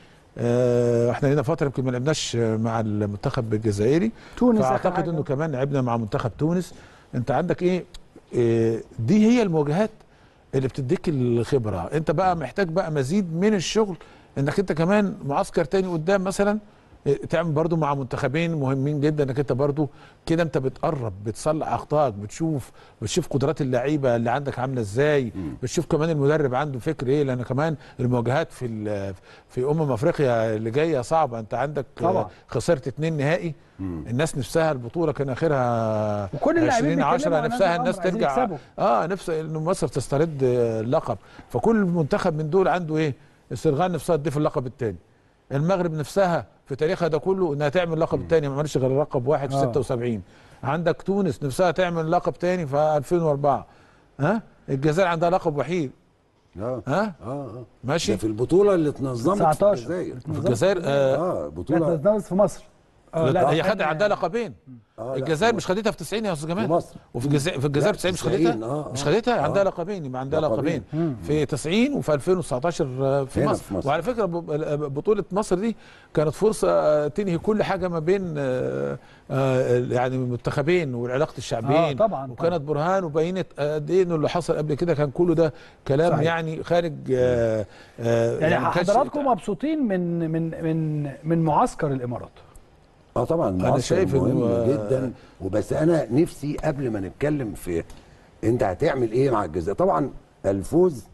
C: آه احنا لنا فتره يمكن ما لعبناش مع المنتخب الجزائري
A: تونس آخر
C: فاعتقد
A: حاجة.
C: انه كمان لعبنا مع منتخب تونس انت عندك ايه, إيه دي هي المواجهات اللي بتديك الخبره انت بقى محتاج بقى مزيد من الشغل انك انت كمان معسكر تاني قدام مثلا إيه، تعمل برضو مع منتخبين مهمين جدا انك انت برضو كده انت بتقرب بتصلح اخطائك بتشوف بتشوف قدرات اللعيبه اللي عندك عامله ازاي بتشوف كمان المدرب عنده فكر ايه لان كمان المواجهات في ال- في امم افريقيا اللي جايه صعبه انت عندك
A: طبعا.
C: آه، خسرت اتنين نهائي الناس نفسها البطوله كان اخرها
A: وكل اللاعبين
C: 20
A: بيتكلموا
C: 10
A: عن
C: نفسها
A: هذا
C: الناس
A: الأمر، عايزين
C: ترجع
A: يكسبوا.
C: اه نفس انه مصر تسترد آه، اللقب فكل منتخب من دول عنده ايه السنغال نفسها تضيف اللقب الثاني المغرب نفسها في تاريخها ده كله انها تعمل اللقب الثاني ما عملش غير رقم واحد في
A: آه.
C: 76 عندك تونس نفسها تعمل لقب ثاني في 2004 ها الجزائر عندها لقب وحيد
B: اه
C: ها
B: اه اه
C: ماشي
B: ده في البطوله اللي اتنظمت في
A: 19.
B: الجزائر
C: في الجزائر آه
B: اه
A: لا
B: بطوله
A: تتنافس في مصر آه،
C: لا هي
A: كان-
C: خدت عندها لقبين
B: آه، لا،
C: الجزائر
B: في
C: مش خدتها في 90 يا استاذ جمال
B: في مصر.
C: وفي الجزائر في الجزائر
B: لا،
C: 90 مش
B: 90
C: خدتها
B: آه،
C: مش
B: آه.
C: خدتها
B: آه.
C: عندها لقبين يبقى عندها
B: لقبين.
C: لقبين في 90 وفي 2019 في
B: هنا
C: مصر.
B: في مصر.
C: وعلى فكره ب- بطوله مصر دي كانت فرصه آه، تنهي كل حاجه ما بين آه، آه، يعني المنتخبين والعلاقه الشعبين
A: آه، طبعاً،
C: وكانت برهان وبينت قد ايه انه اللي حصل قبل كده كان كله ده كلام
A: صحيح.
C: يعني خارج آه، آه،
A: يعني
C: ما كانش-
A: حضراتكم مبسوطين من من من من معسكر الامارات
B: اه طبعا معسكر
C: شايف إنه-
B: مهم جدا وبس انا نفسي قبل ما نتكلم في انت هتعمل ايه مع الجزائر طبعا الفوز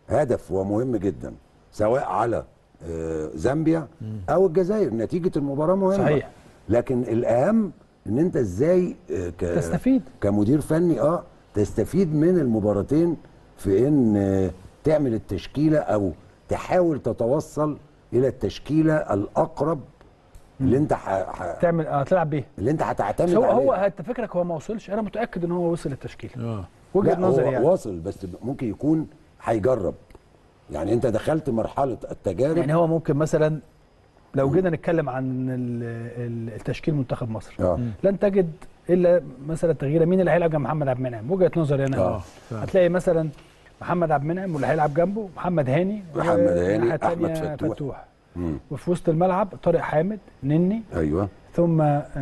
B: هدف ومهم جدا سواء على آه، زامبيا او الجزائر نتيجه المباراه مهمه
A: صحيح.
B: لكن الاهم ان انت ازاي آه، ك-
A: تستفيد
B: كمدير فني اه تستفيد من المباراتين في ان آه، تعمل التشكيله او تحاول تتوصل الى التشكيله الاقرب اللي انت ح... ح...
A: تعمل اه تلعب بيه
B: اللي انت هتعتمد
A: هو هو
B: عليها
A: انت فكرك هو ما وصلش انا متاكد ان هو وصل التشكيل
C: اه
A: وجهه
B: لا
A: نظري
B: هو
A: يعني
B: واصل بس ممكن يكون هيجرب يعني انت دخلت مرحله التجارب
A: يعني هو ممكن مثلا لو جينا نتكلم عن ال- ال- التشكيل منتخب مصر
B: اه
A: لن تجد الا مثلا تغييره مين اللي هيلعب جنب محمد عبد المنعم وجهه نظري انا
B: آه،
C: فعلا.
A: هتلاقي مثلا محمد عبد المنعم واللي هيلعب جنبه محمد هاني
B: محمد هاني،
A: والناحية
B: أحمد
A: التانية
B: فتوح.
A: فتوح
B: مم.
A: وفي وسط الملعب طارق حامد نني
B: ايوه
A: ثم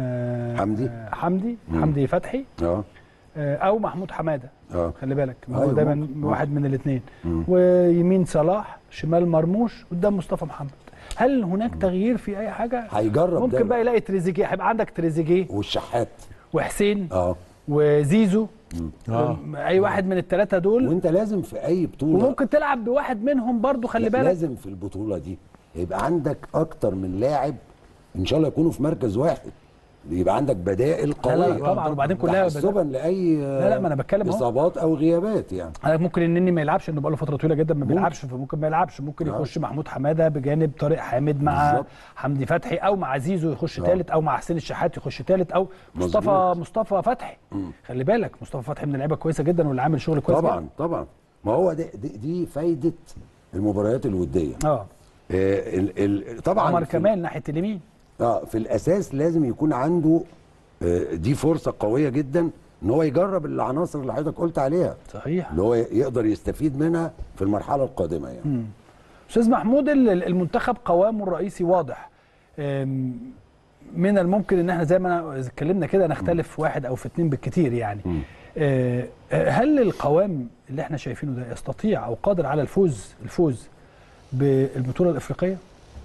A: آه
B: حمدي.
A: آه حمدي
B: مم.
A: حمدي فتحي
B: اه
A: آه او محمود حماده
B: اه
A: خلي بالك ما هو
B: أيوة،
A: دايما
B: ممكن.
A: واحد من الاثنين
B: مم.
A: ويمين صلاح شمال مرموش قدام مصطفى محمد هل هناك تغيير في اي حاجه
B: هيجرب
A: ممكن
B: دايما.
A: بقى يلاقي تريزيجيه هيبقى عندك تريزيجيه
B: والشحات
A: وحسين
B: اه
A: وزيزو
C: اه
A: اي واحد من الثلاثه دول
B: وانت لازم في اي بطوله
A: وممكن تلعب بواحد منهم برضو خلي بالك
B: لازم في البطوله دي يبقى عندك اكتر من لاعب ان شاء الله يكونوا في مركز واحد يبقى عندك بدائل
A: لا
B: قويه
A: لا لا طبعا وبعدين كلها بدأ-
B: تحسبا لاي
A: لا لا ما انا بتكلم اهو
B: اصابات او غيابات يعني
A: أنا ممكن النني ما يلعبش انه بقاله فتره طويله جدا ما
B: ممكن.
A: بيلعبش فممكن ما يلعبش ممكن
B: آه.
A: يخش محمود حماده بجانب طارق حامد مع
B: بالظبط.
A: حمدي فتحي او مع زيزو يخش
B: آه.
A: ثالث او مع حسين الشحات يخش ثالث او مصطفى
B: مظبوط.
A: مصطفى فتحي خلي بالك مصطفى فتحي من اللعيبه كويسه جدا واللي عامل شغل كويس
B: طبعا طبعا ما هو دي, دي, دي فايده المباريات الوديه
A: جداً. اه
B: آه ال ال طبعا
A: عمر
B: في-
A: كمال ناحيه اليمين
B: اه في الاساس لازم يكون عنده آه دي فرصه قويه جدا ان هو يجرب العناصر اللي حضرتك قلت عليها
A: صحيح
B: اللي هو يقدر يستفيد منها في المرحله القادمه يعني
A: استاذ محمود ال- ال- المنتخب قوامه الرئيسي واضح أم، من الممكن ان احنا زي ما أنا اتكلمنا كده نختلف واحد او في اتنين بالكتير يعني
B: مم.
A: آه، آه، هل القوام اللي احنا شايفينه ده يستطيع او قادر على الفوز الفوز بالبطوله الافريقيه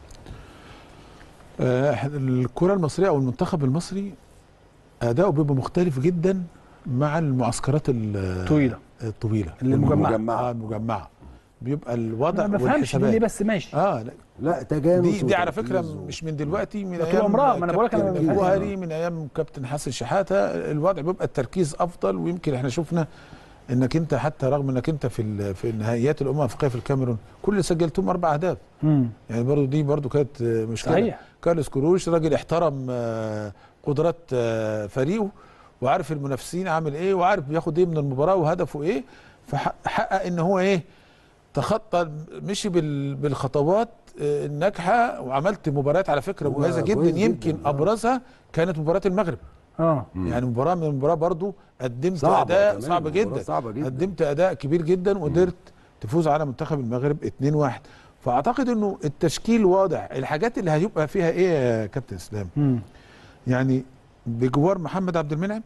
C: آه، الكره المصريه او المنتخب المصري اداؤه بيبقى مختلف جدا مع المعسكرات ال-
A: طويله
C: الطويله
A: اللي المجمعة.
B: المجمعة.
C: اه المجمعه بيبقى الوضع
A: ما بفهمش دي
C: والحسابات
A: ليه بس ماشي
C: اه لا
B: لا تجانس
C: دي دي على فكره
B: وتركيز و-
C: مش من دلوقتي من
A: ده طول
C: ايام
A: عمرها، ما أنا بقولك أنا ما
C: كابتن
A: بفهمش.
C: جوهري من ايام كابتن حسن شحاته الوضع بيبقى التركيز افضل ويمكن احنا شفنا انك انت حتى رغم انك انت في ال- في نهائيات الامم الافريقيه في الكاميرون كل اللي سجلتهم اربع اهداف
A: مم.
C: يعني برضو دي برضو كانت آه، مشكله
A: صحيح.
C: كارلوس كروش راجل احترم آه، قدرات آه، فريقه وعارف المنافسين عامل ايه وعارف بياخد ايه من المباراه وهدفه ايه فحقق ان هو ايه تخطى مشي بال- بالخطوات آه، الناجحه وعملت مباريات على فكره
B: هو
C: مميزه جدا
B: كويس جداً،
C: يمكن
B: آه.
C: ابرزها كانت مباراه المغرب
A: اه
C: يعني مباراه من المباراه برضو قدمت
B: صعبة
C: اداء
B: كمان،
C: صعب
B: مباراة
C: جدا
B: صعبة جدا.
C: قدمت اداء كبير جدا وقدرت تفوز على منتخب المغرب 2-1 فاعتقد انه التشكيل واضح الحاجات اللي هيبقى فيها ايه يا كابتن اسلام
A: مم.
C: يعني بجوار محمد عبد المنعم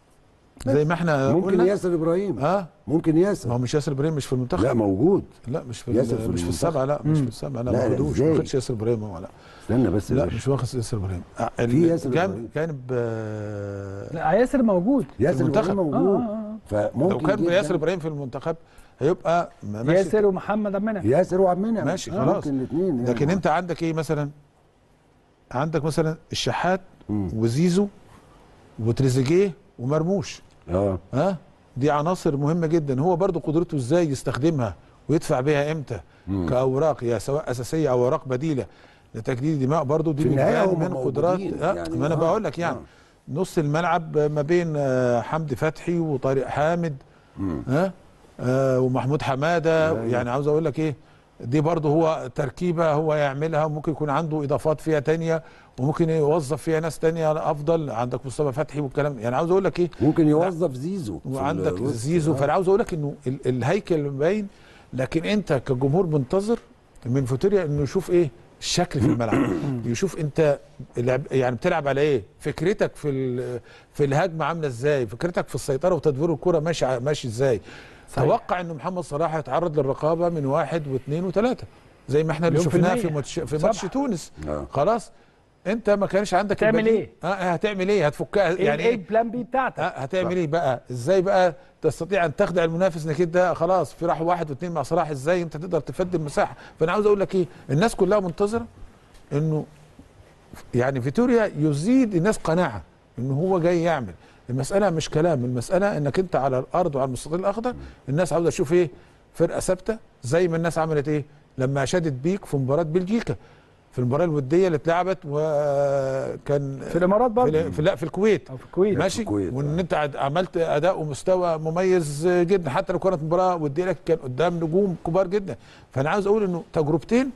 C: زي ما احنا
B: ممكن
C: قلنا
B: ياسر ابراهيم
C: اه
B: ممكن
C: ما هو
B: ياسر
C: مش ياسر ابراهيم مش في المنتخب
B: لا موجود
C: لا مش في
B: ياسر في
C: مش في
B: المنتخب.
C: السبعه لا مش
A: مم.
C: في السبعه لا
B: لا،
C: ما
B: لا،
C: خدوش
B: إزاي؟
C: ما خدش ياسر ابراهيم هو لا
B: استنى بس يا
C: لا
B: باشا.
C: مش واخد ياسر ابراهيم آه،
B: في ياسر
C: كان
B: إبراهيم.
C: كان ب-
A: لا ياسر موجود
B: ياسر
C: المنتخب.
B: ابراهيم
A: آه،
B: موجود
A: آه،
B: فممكن
C: لو كان
B: جداً
C: ياسر ابراهيم في المنتخب هيبقى ماشي
A: ياسر ومحمد عبد المنعم
B: ياسر وعبد المنعم
C: ماشي،
B: آه،
C: خلاص.
B: ممكن الاثنين يعني.
C: لكن انت عندك ايه مثلا عندك مثلا الشحات
B: مم.
C: وزيزو وتريزيجيه ومرموش
B: اه
C: ها دي عناصر مهمه جدا هو برضو قدرته ازاي يستخدمها ويدفع بيها امتى
B: مم.
C: كاوراق يا سواء اساسيه او اوراق بديله لتجديد دماء برضو دي
B: في النهاية
C: بتبان
B: هم
C: من قدرات
B: موجودين
C: آه
B: يعني،
C: ما انا
B: آه،
C: بقول لك يعني
B: آه.
C: نص الملعب ما بين آه، حمدي فتحي وطارق حامد
B: مم.
C: ها آه ومحمود حماده
B: أيوة.
C: يعني عاوز اقول لك ايه دي برضه هو تركيبه هو يعملها وممكن يكون عنده اضافات فيها تانية وممكن يوظف فيها ناس تانية افضل عندك مصطفى فتحي والكلام يعني عاوز اقول لك ايه
B: ممكن يوظف زيزو في
C: وعندك
B: الوسط.
C: زيزو
B: آه.
C: فانا عاوز اقول لك انه ال- الهيكل باين لكن انت كجمهور منتظر من فوتوريا انه يشوف ايه الشكل في الملعب يشوف انت لعب يعني بتلعب على ايه فكرتك في ال- في الهجمه عامله ازاي فكرتك في السيطره وتدوير الكره ماشي ع- ماشي ازاي
A: صحيح.
C: توقع ان محمد صلاح هيتعرض للرقابه من واحد واثنين وثلاثه زي ما احنا اللي
A: مليون في
C: شفناه
A: المية.
C: في ماتش في ماتش
A: طبعا.
C: تونس
B: آه.
C: خلاص انت ما كانش عندك
A: تعمل
C: البديل.
A: إيه؟
C: اه هتعمل ايه هتفكها
A: ايه
C: يعني
A: ايه
C: ايه
A: البلان بي بتاعتك
C: اه هتعمل ايه بقى ازاي بقى تستطيع ان تخدع المنافس انك انت خلاص في راح واحد واثنين مع صلاح ازاي انت تقدر تفدي المساحه فانا عاوز اقول لك ايه الناس كلها منتظره انه يعني فيتوريا يزيد الناس قناعه ان هو جاي يعمل المساله مش كلام المساله انك انت على الارض وعلى المستطيل الاخضر الناس عاوزه تشوف ايه فرقه ثابته زي ما الناس عملت ايه لما شادت بيك في مباراه بلجيكا في المباراه الوديه اللي اتلعبت وكان
A: في الامارات برضه
C: في, في لا في الكويت
A: او في الكويت
C: ماشي
B: الكويت،
C: وان
B: آه.
C: انت عد- عملت اداء ومستوى مميز جدا حتى لو كانت مباراه وديه لك كان قدام نجوم كبار جدا فانا عاوز اقول انه تجربتين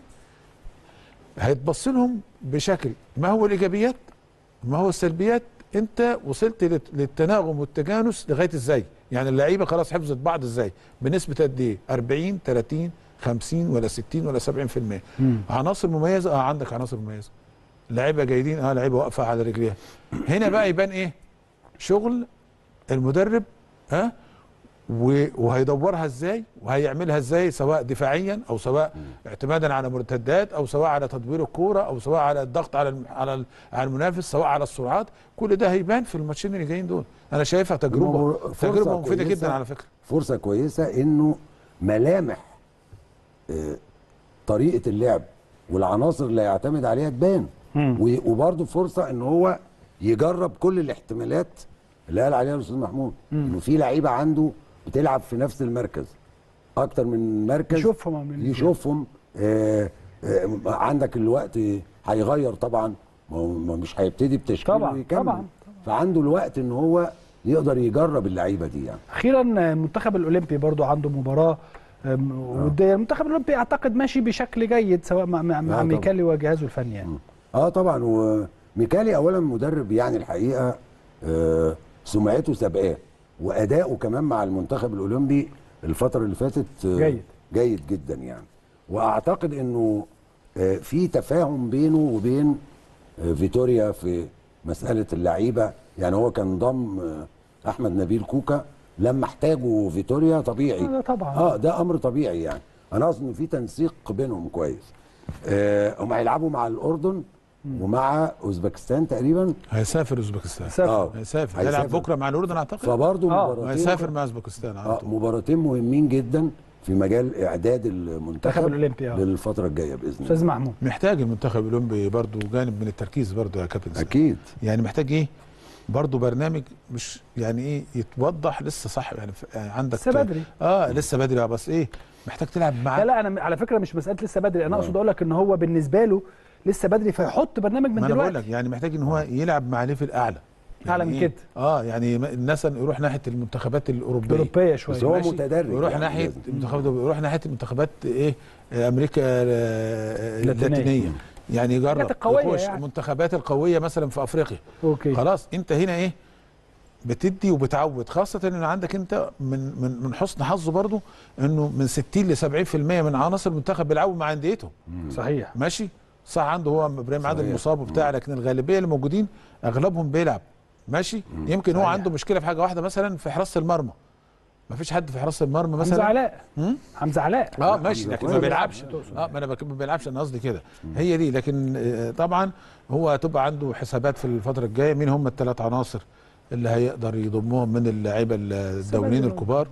C: هيتبص لهم بشكل ما هو الايجابيات ما هو السلبيات انت وصلت للت- للتناغم والتجانس لغايه ازاي يعني اللعيبه خلاص حفظت بعض ازاي بنسبه قد ايه 40 30 50 ولا 60 ولا 70% عناصر مميزه اه عندك عناصر مميزه لعيبه جيدين اه لعيبه واقفه على رجليها هنا بقى يبان ايه شغل المدرب ها و- وهيدورها ازاي وهيعملها ازاي سواء دفاعيا او سواء اعتمادا على مرتدات او سواء على تدوير الكوره او سواء على الضغط على الم- على ال- على المنافس سواء على السرعات كل ده هيبان في الماتشين اللي جايين دول انا شايفها تجربه
B: مبار- فرصة
C: تجربه مفيده
B: كويسة.
C: جدا على فكره
B: فرصه كويسه انه ملامح آه، طريقه اللعب والعناصر اللي هيعتمد عليها تبان و- وبرضه فرصه ان هو يجرب كل الاحتمالات اللي قال عليها الاستاذ محمود انه في لعيبه عنده بتلعب في نفس المركز اكتر من مركز
A: يشوفهم عاملين إزاي.
B: يشوفهم آه آه عندك الوقت هيغير طبعا ما هو ما مش هيبتدي بتشكيله
A: طبعاً،
B: ويكمل
A: طبعاً،
B: فعنده الوقت ان هو يقدر يجرب اللعيبه دي يعني
A: اخيرا المنتخب الاولمبي برضو عنده مباراه أم، وديه المنتخب الاولمبي اعتقد ماشي بشكل جيد سواء مع, مع, مع
B: طبعاً.
A: ميكالي وجهازه الفني يعني
B: اه طبعا وميكالي اولا مدرب يعني الحقيقه آه سمعته سابقاه واداؤه كمان مع المنتخب الاولمبي الفتره اللي فاتت آه
A: جيد.
B: جيد جدا يعني واعتقد انه آه في تفاهم بينه وبين آه فيتوريا في مساله اللعيبه يعني هو كان ضم آه احمد نبيل كوكا لما احتاجه فيتوريا طبيعي
A: آه، طبعاً.
B: اه ده امر طبيعي يعني انا اقصد ان في تنسيق بينهم كويس آه هم هيلعبوا مع الاردن ومع اوزبكستان تقريبا
C: هيسافر اوزبكستان
A: سافر.
B: اه
C: هيسافر
B: هيسافر.
C: هيلعب بكره مع الاردن اعتقد
B: فبرضه
A: آه،
B: مباراتين
C: هيسافر مع اوزبكستان على
B: اه
C: طول
B: مباراتين مهمين جدا في مجال اعداد
A: المنتخب
B: المنتخب
A: الأولمبي، آه.
B: للفتره الجايه باذن
A: استاذ
B: الله
A: محمود
C: محتاج المنتخب الاولمبي برضو جانب من التركيز برضو يا كابتن إسلام.
B: اكيد
C: يعني محتاج ايه برضو برنامج مش يعني ايه يتوضح لسه صح يعني, ف- يعني عندك
A: لسه بدري.
C: اه لسه بدري آه، بس ايه محتاج تلعب
A: لا
C: معاه
A: لا انا على فكره مش مساله لسه بدري انا اقصد اقول لك ان هو بالنسبه له لسه بدري فيحط برنامج من
C: ما انا بقول
A: دلوقتي
C: لك يعني محتاج ان هو يلعب مع ليفل اعلى
A: أعلى من
C: إيه؟
A: كده.
C: اه يعني م- مثلا يروح ناحيه المنتخبات الاوروبيه
A: اوروبيه
B: بس
A: شويه
B: هو
C: ماشي؟
B: متدرج
C: ويروح
B: يعني
C: ناحيه
B: لازم.
C: المنتخبات يروح ناحيه المنتخبات ايه آه، امريكا آه،
A: اللاتينية.
C: اللاتينيه يعني يجرب
A: الحاجات القوية
C: يخش
A: يعني.
C: المنتخبات القويه مثلا في افريقيا
A: اوكي
C: خلاص انت هنا ايه بتدي وبتعود خاصة ان عندك انت من من من حسن حظه برضو انه من 60 ل 70% من عناصر المنتخب بيلعبوا مع انديتهم
A: صحيح
C: ماشي صح عنده هو ابراهيم عادل
B: صحيح.
C: مصاب وبتاع لكن الغالبيه اللي موجودين اغلبهم بيلعب ماشي يمكن هو
A: صحيح.
C: عنده مشكله في حاجه واحده مثلا في حراسه المرمى ما فيش حد في حراسه المرمى
A: حمزه
C: مثلا
A: علاء
C: مم؟
A: حمزه علاء
C: اه ماشي
B: حمزة
C: لكن
B: كويس.
C: ما بيلعبش
A: تقصد.
C: اه ما انا بك- ما بيلعبش انا قصدي كده هي دي لكن آه، طبعا هو هتبقى عنده حسابات في الفتره الجايه مين هم الثلاث عناصر اللي هيقدر يضمهم من اللعيبه الدوليين
A: سبعين.
C: الكبار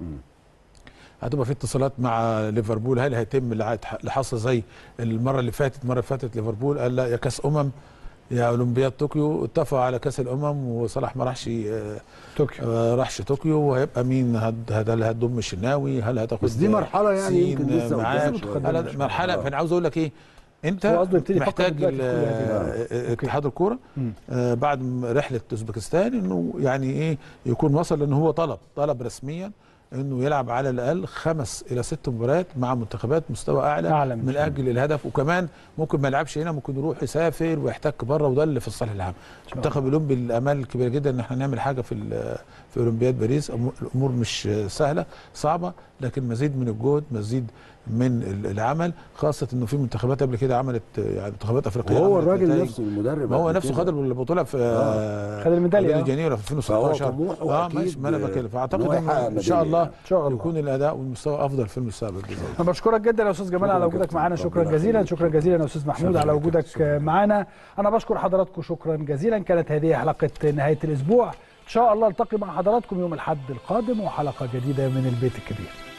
C: هتبقى في اتصالات مع ليفربول هل هيتم اللي عاد- اللي حصل زي المره اللي فاتت المره اللي فاتت ليفربول قال لا يا كاس امم يا اولمبياد طوكيو اتفقوا على كاس الامم وصلاح ما راحش آه،
A: طوكيو
C: آه، راحش طوكيو وهيبقى مين هد- هد- هل هتضم الشناوي هل هتاخد
B: بس دي مرحلة يعني
C: سين
B: يمكن لسه
C: معاه؟
B: قدام شوية.
C: لا، لا، مرحله
B: آه.
C: فانا عاوز اقول لك ايه انت
A: هو قصده يبتدي يفكر
C: محتاج
A: دلوقتي في كل
C: ال-
A: هذه
C: آه، اتحاد الكوره
A: مم.
C: آه، بعد م- رحله اوزبكستان انه يعني ايه يكون وصل لان هو طلب طلب رسميا انه يلعب على الاقل خمس الى ست مباريات مع منتخبات مستوى اعلى,
A: أعلى من
C: من
A: كده.
C: اجل الهدف وكمان ممكن ما يلعبش هنا ممكن يروح يسافر ويحتك بره وده اللي في الصالح العام المنتخب الاولمبي الامال الكبيره جدا ان احنا نعمل حاجه في ال- في اولمبياد باريس أمور- الامور مش سهله صعبه لكن مزيد من الجهد مزيد من ال- العمل خاصه انه في منتخبات قبل كده عملت آه، يعني منتخبات افريقيه
B: وهو
C: عملت
B: الراجل
C: نتائج.
B: نفسه المدرب
C: ما هو
B: قبل
C: نفسه
B: كده.
C: خد البطوله في آه.
A: خد الميدالية،
C: ريو
A: آه.
C: دي جانيرو في 2016
B: فهو طموحه
C: اه
B: أكيد
C: ماشي ما انا بتكلم
B: إن
C: فاعتقد
B: هو
C: ان
B: يحقق
C: ان شاء
B: ميدالية
C: الله
B: يعني.
A: إن شاء الله.
C: يكون الاداء والمستوى افضل في المستقبل باذن الله
A: انا بشكرك جدا يا استاذ جمال
B: شكراً
A: على وجودك
B: كابتن.
A: معانا شكرا
B: ربنا
A: جزيلا
B: يخليك.
A: شكرا جزيلا يا استاذ محمود
C: شكراً
A: على
C: لك.
A: وجودك
C: شكراً.
A: معانا انا بشكر حضراتكم شكرا جزيلا كانت هذه حلقه نهايه الاسبوع ان شاء الله التقي مع حضراتكم يوم الاحد القادم وحلقه جديده من البيت الكبير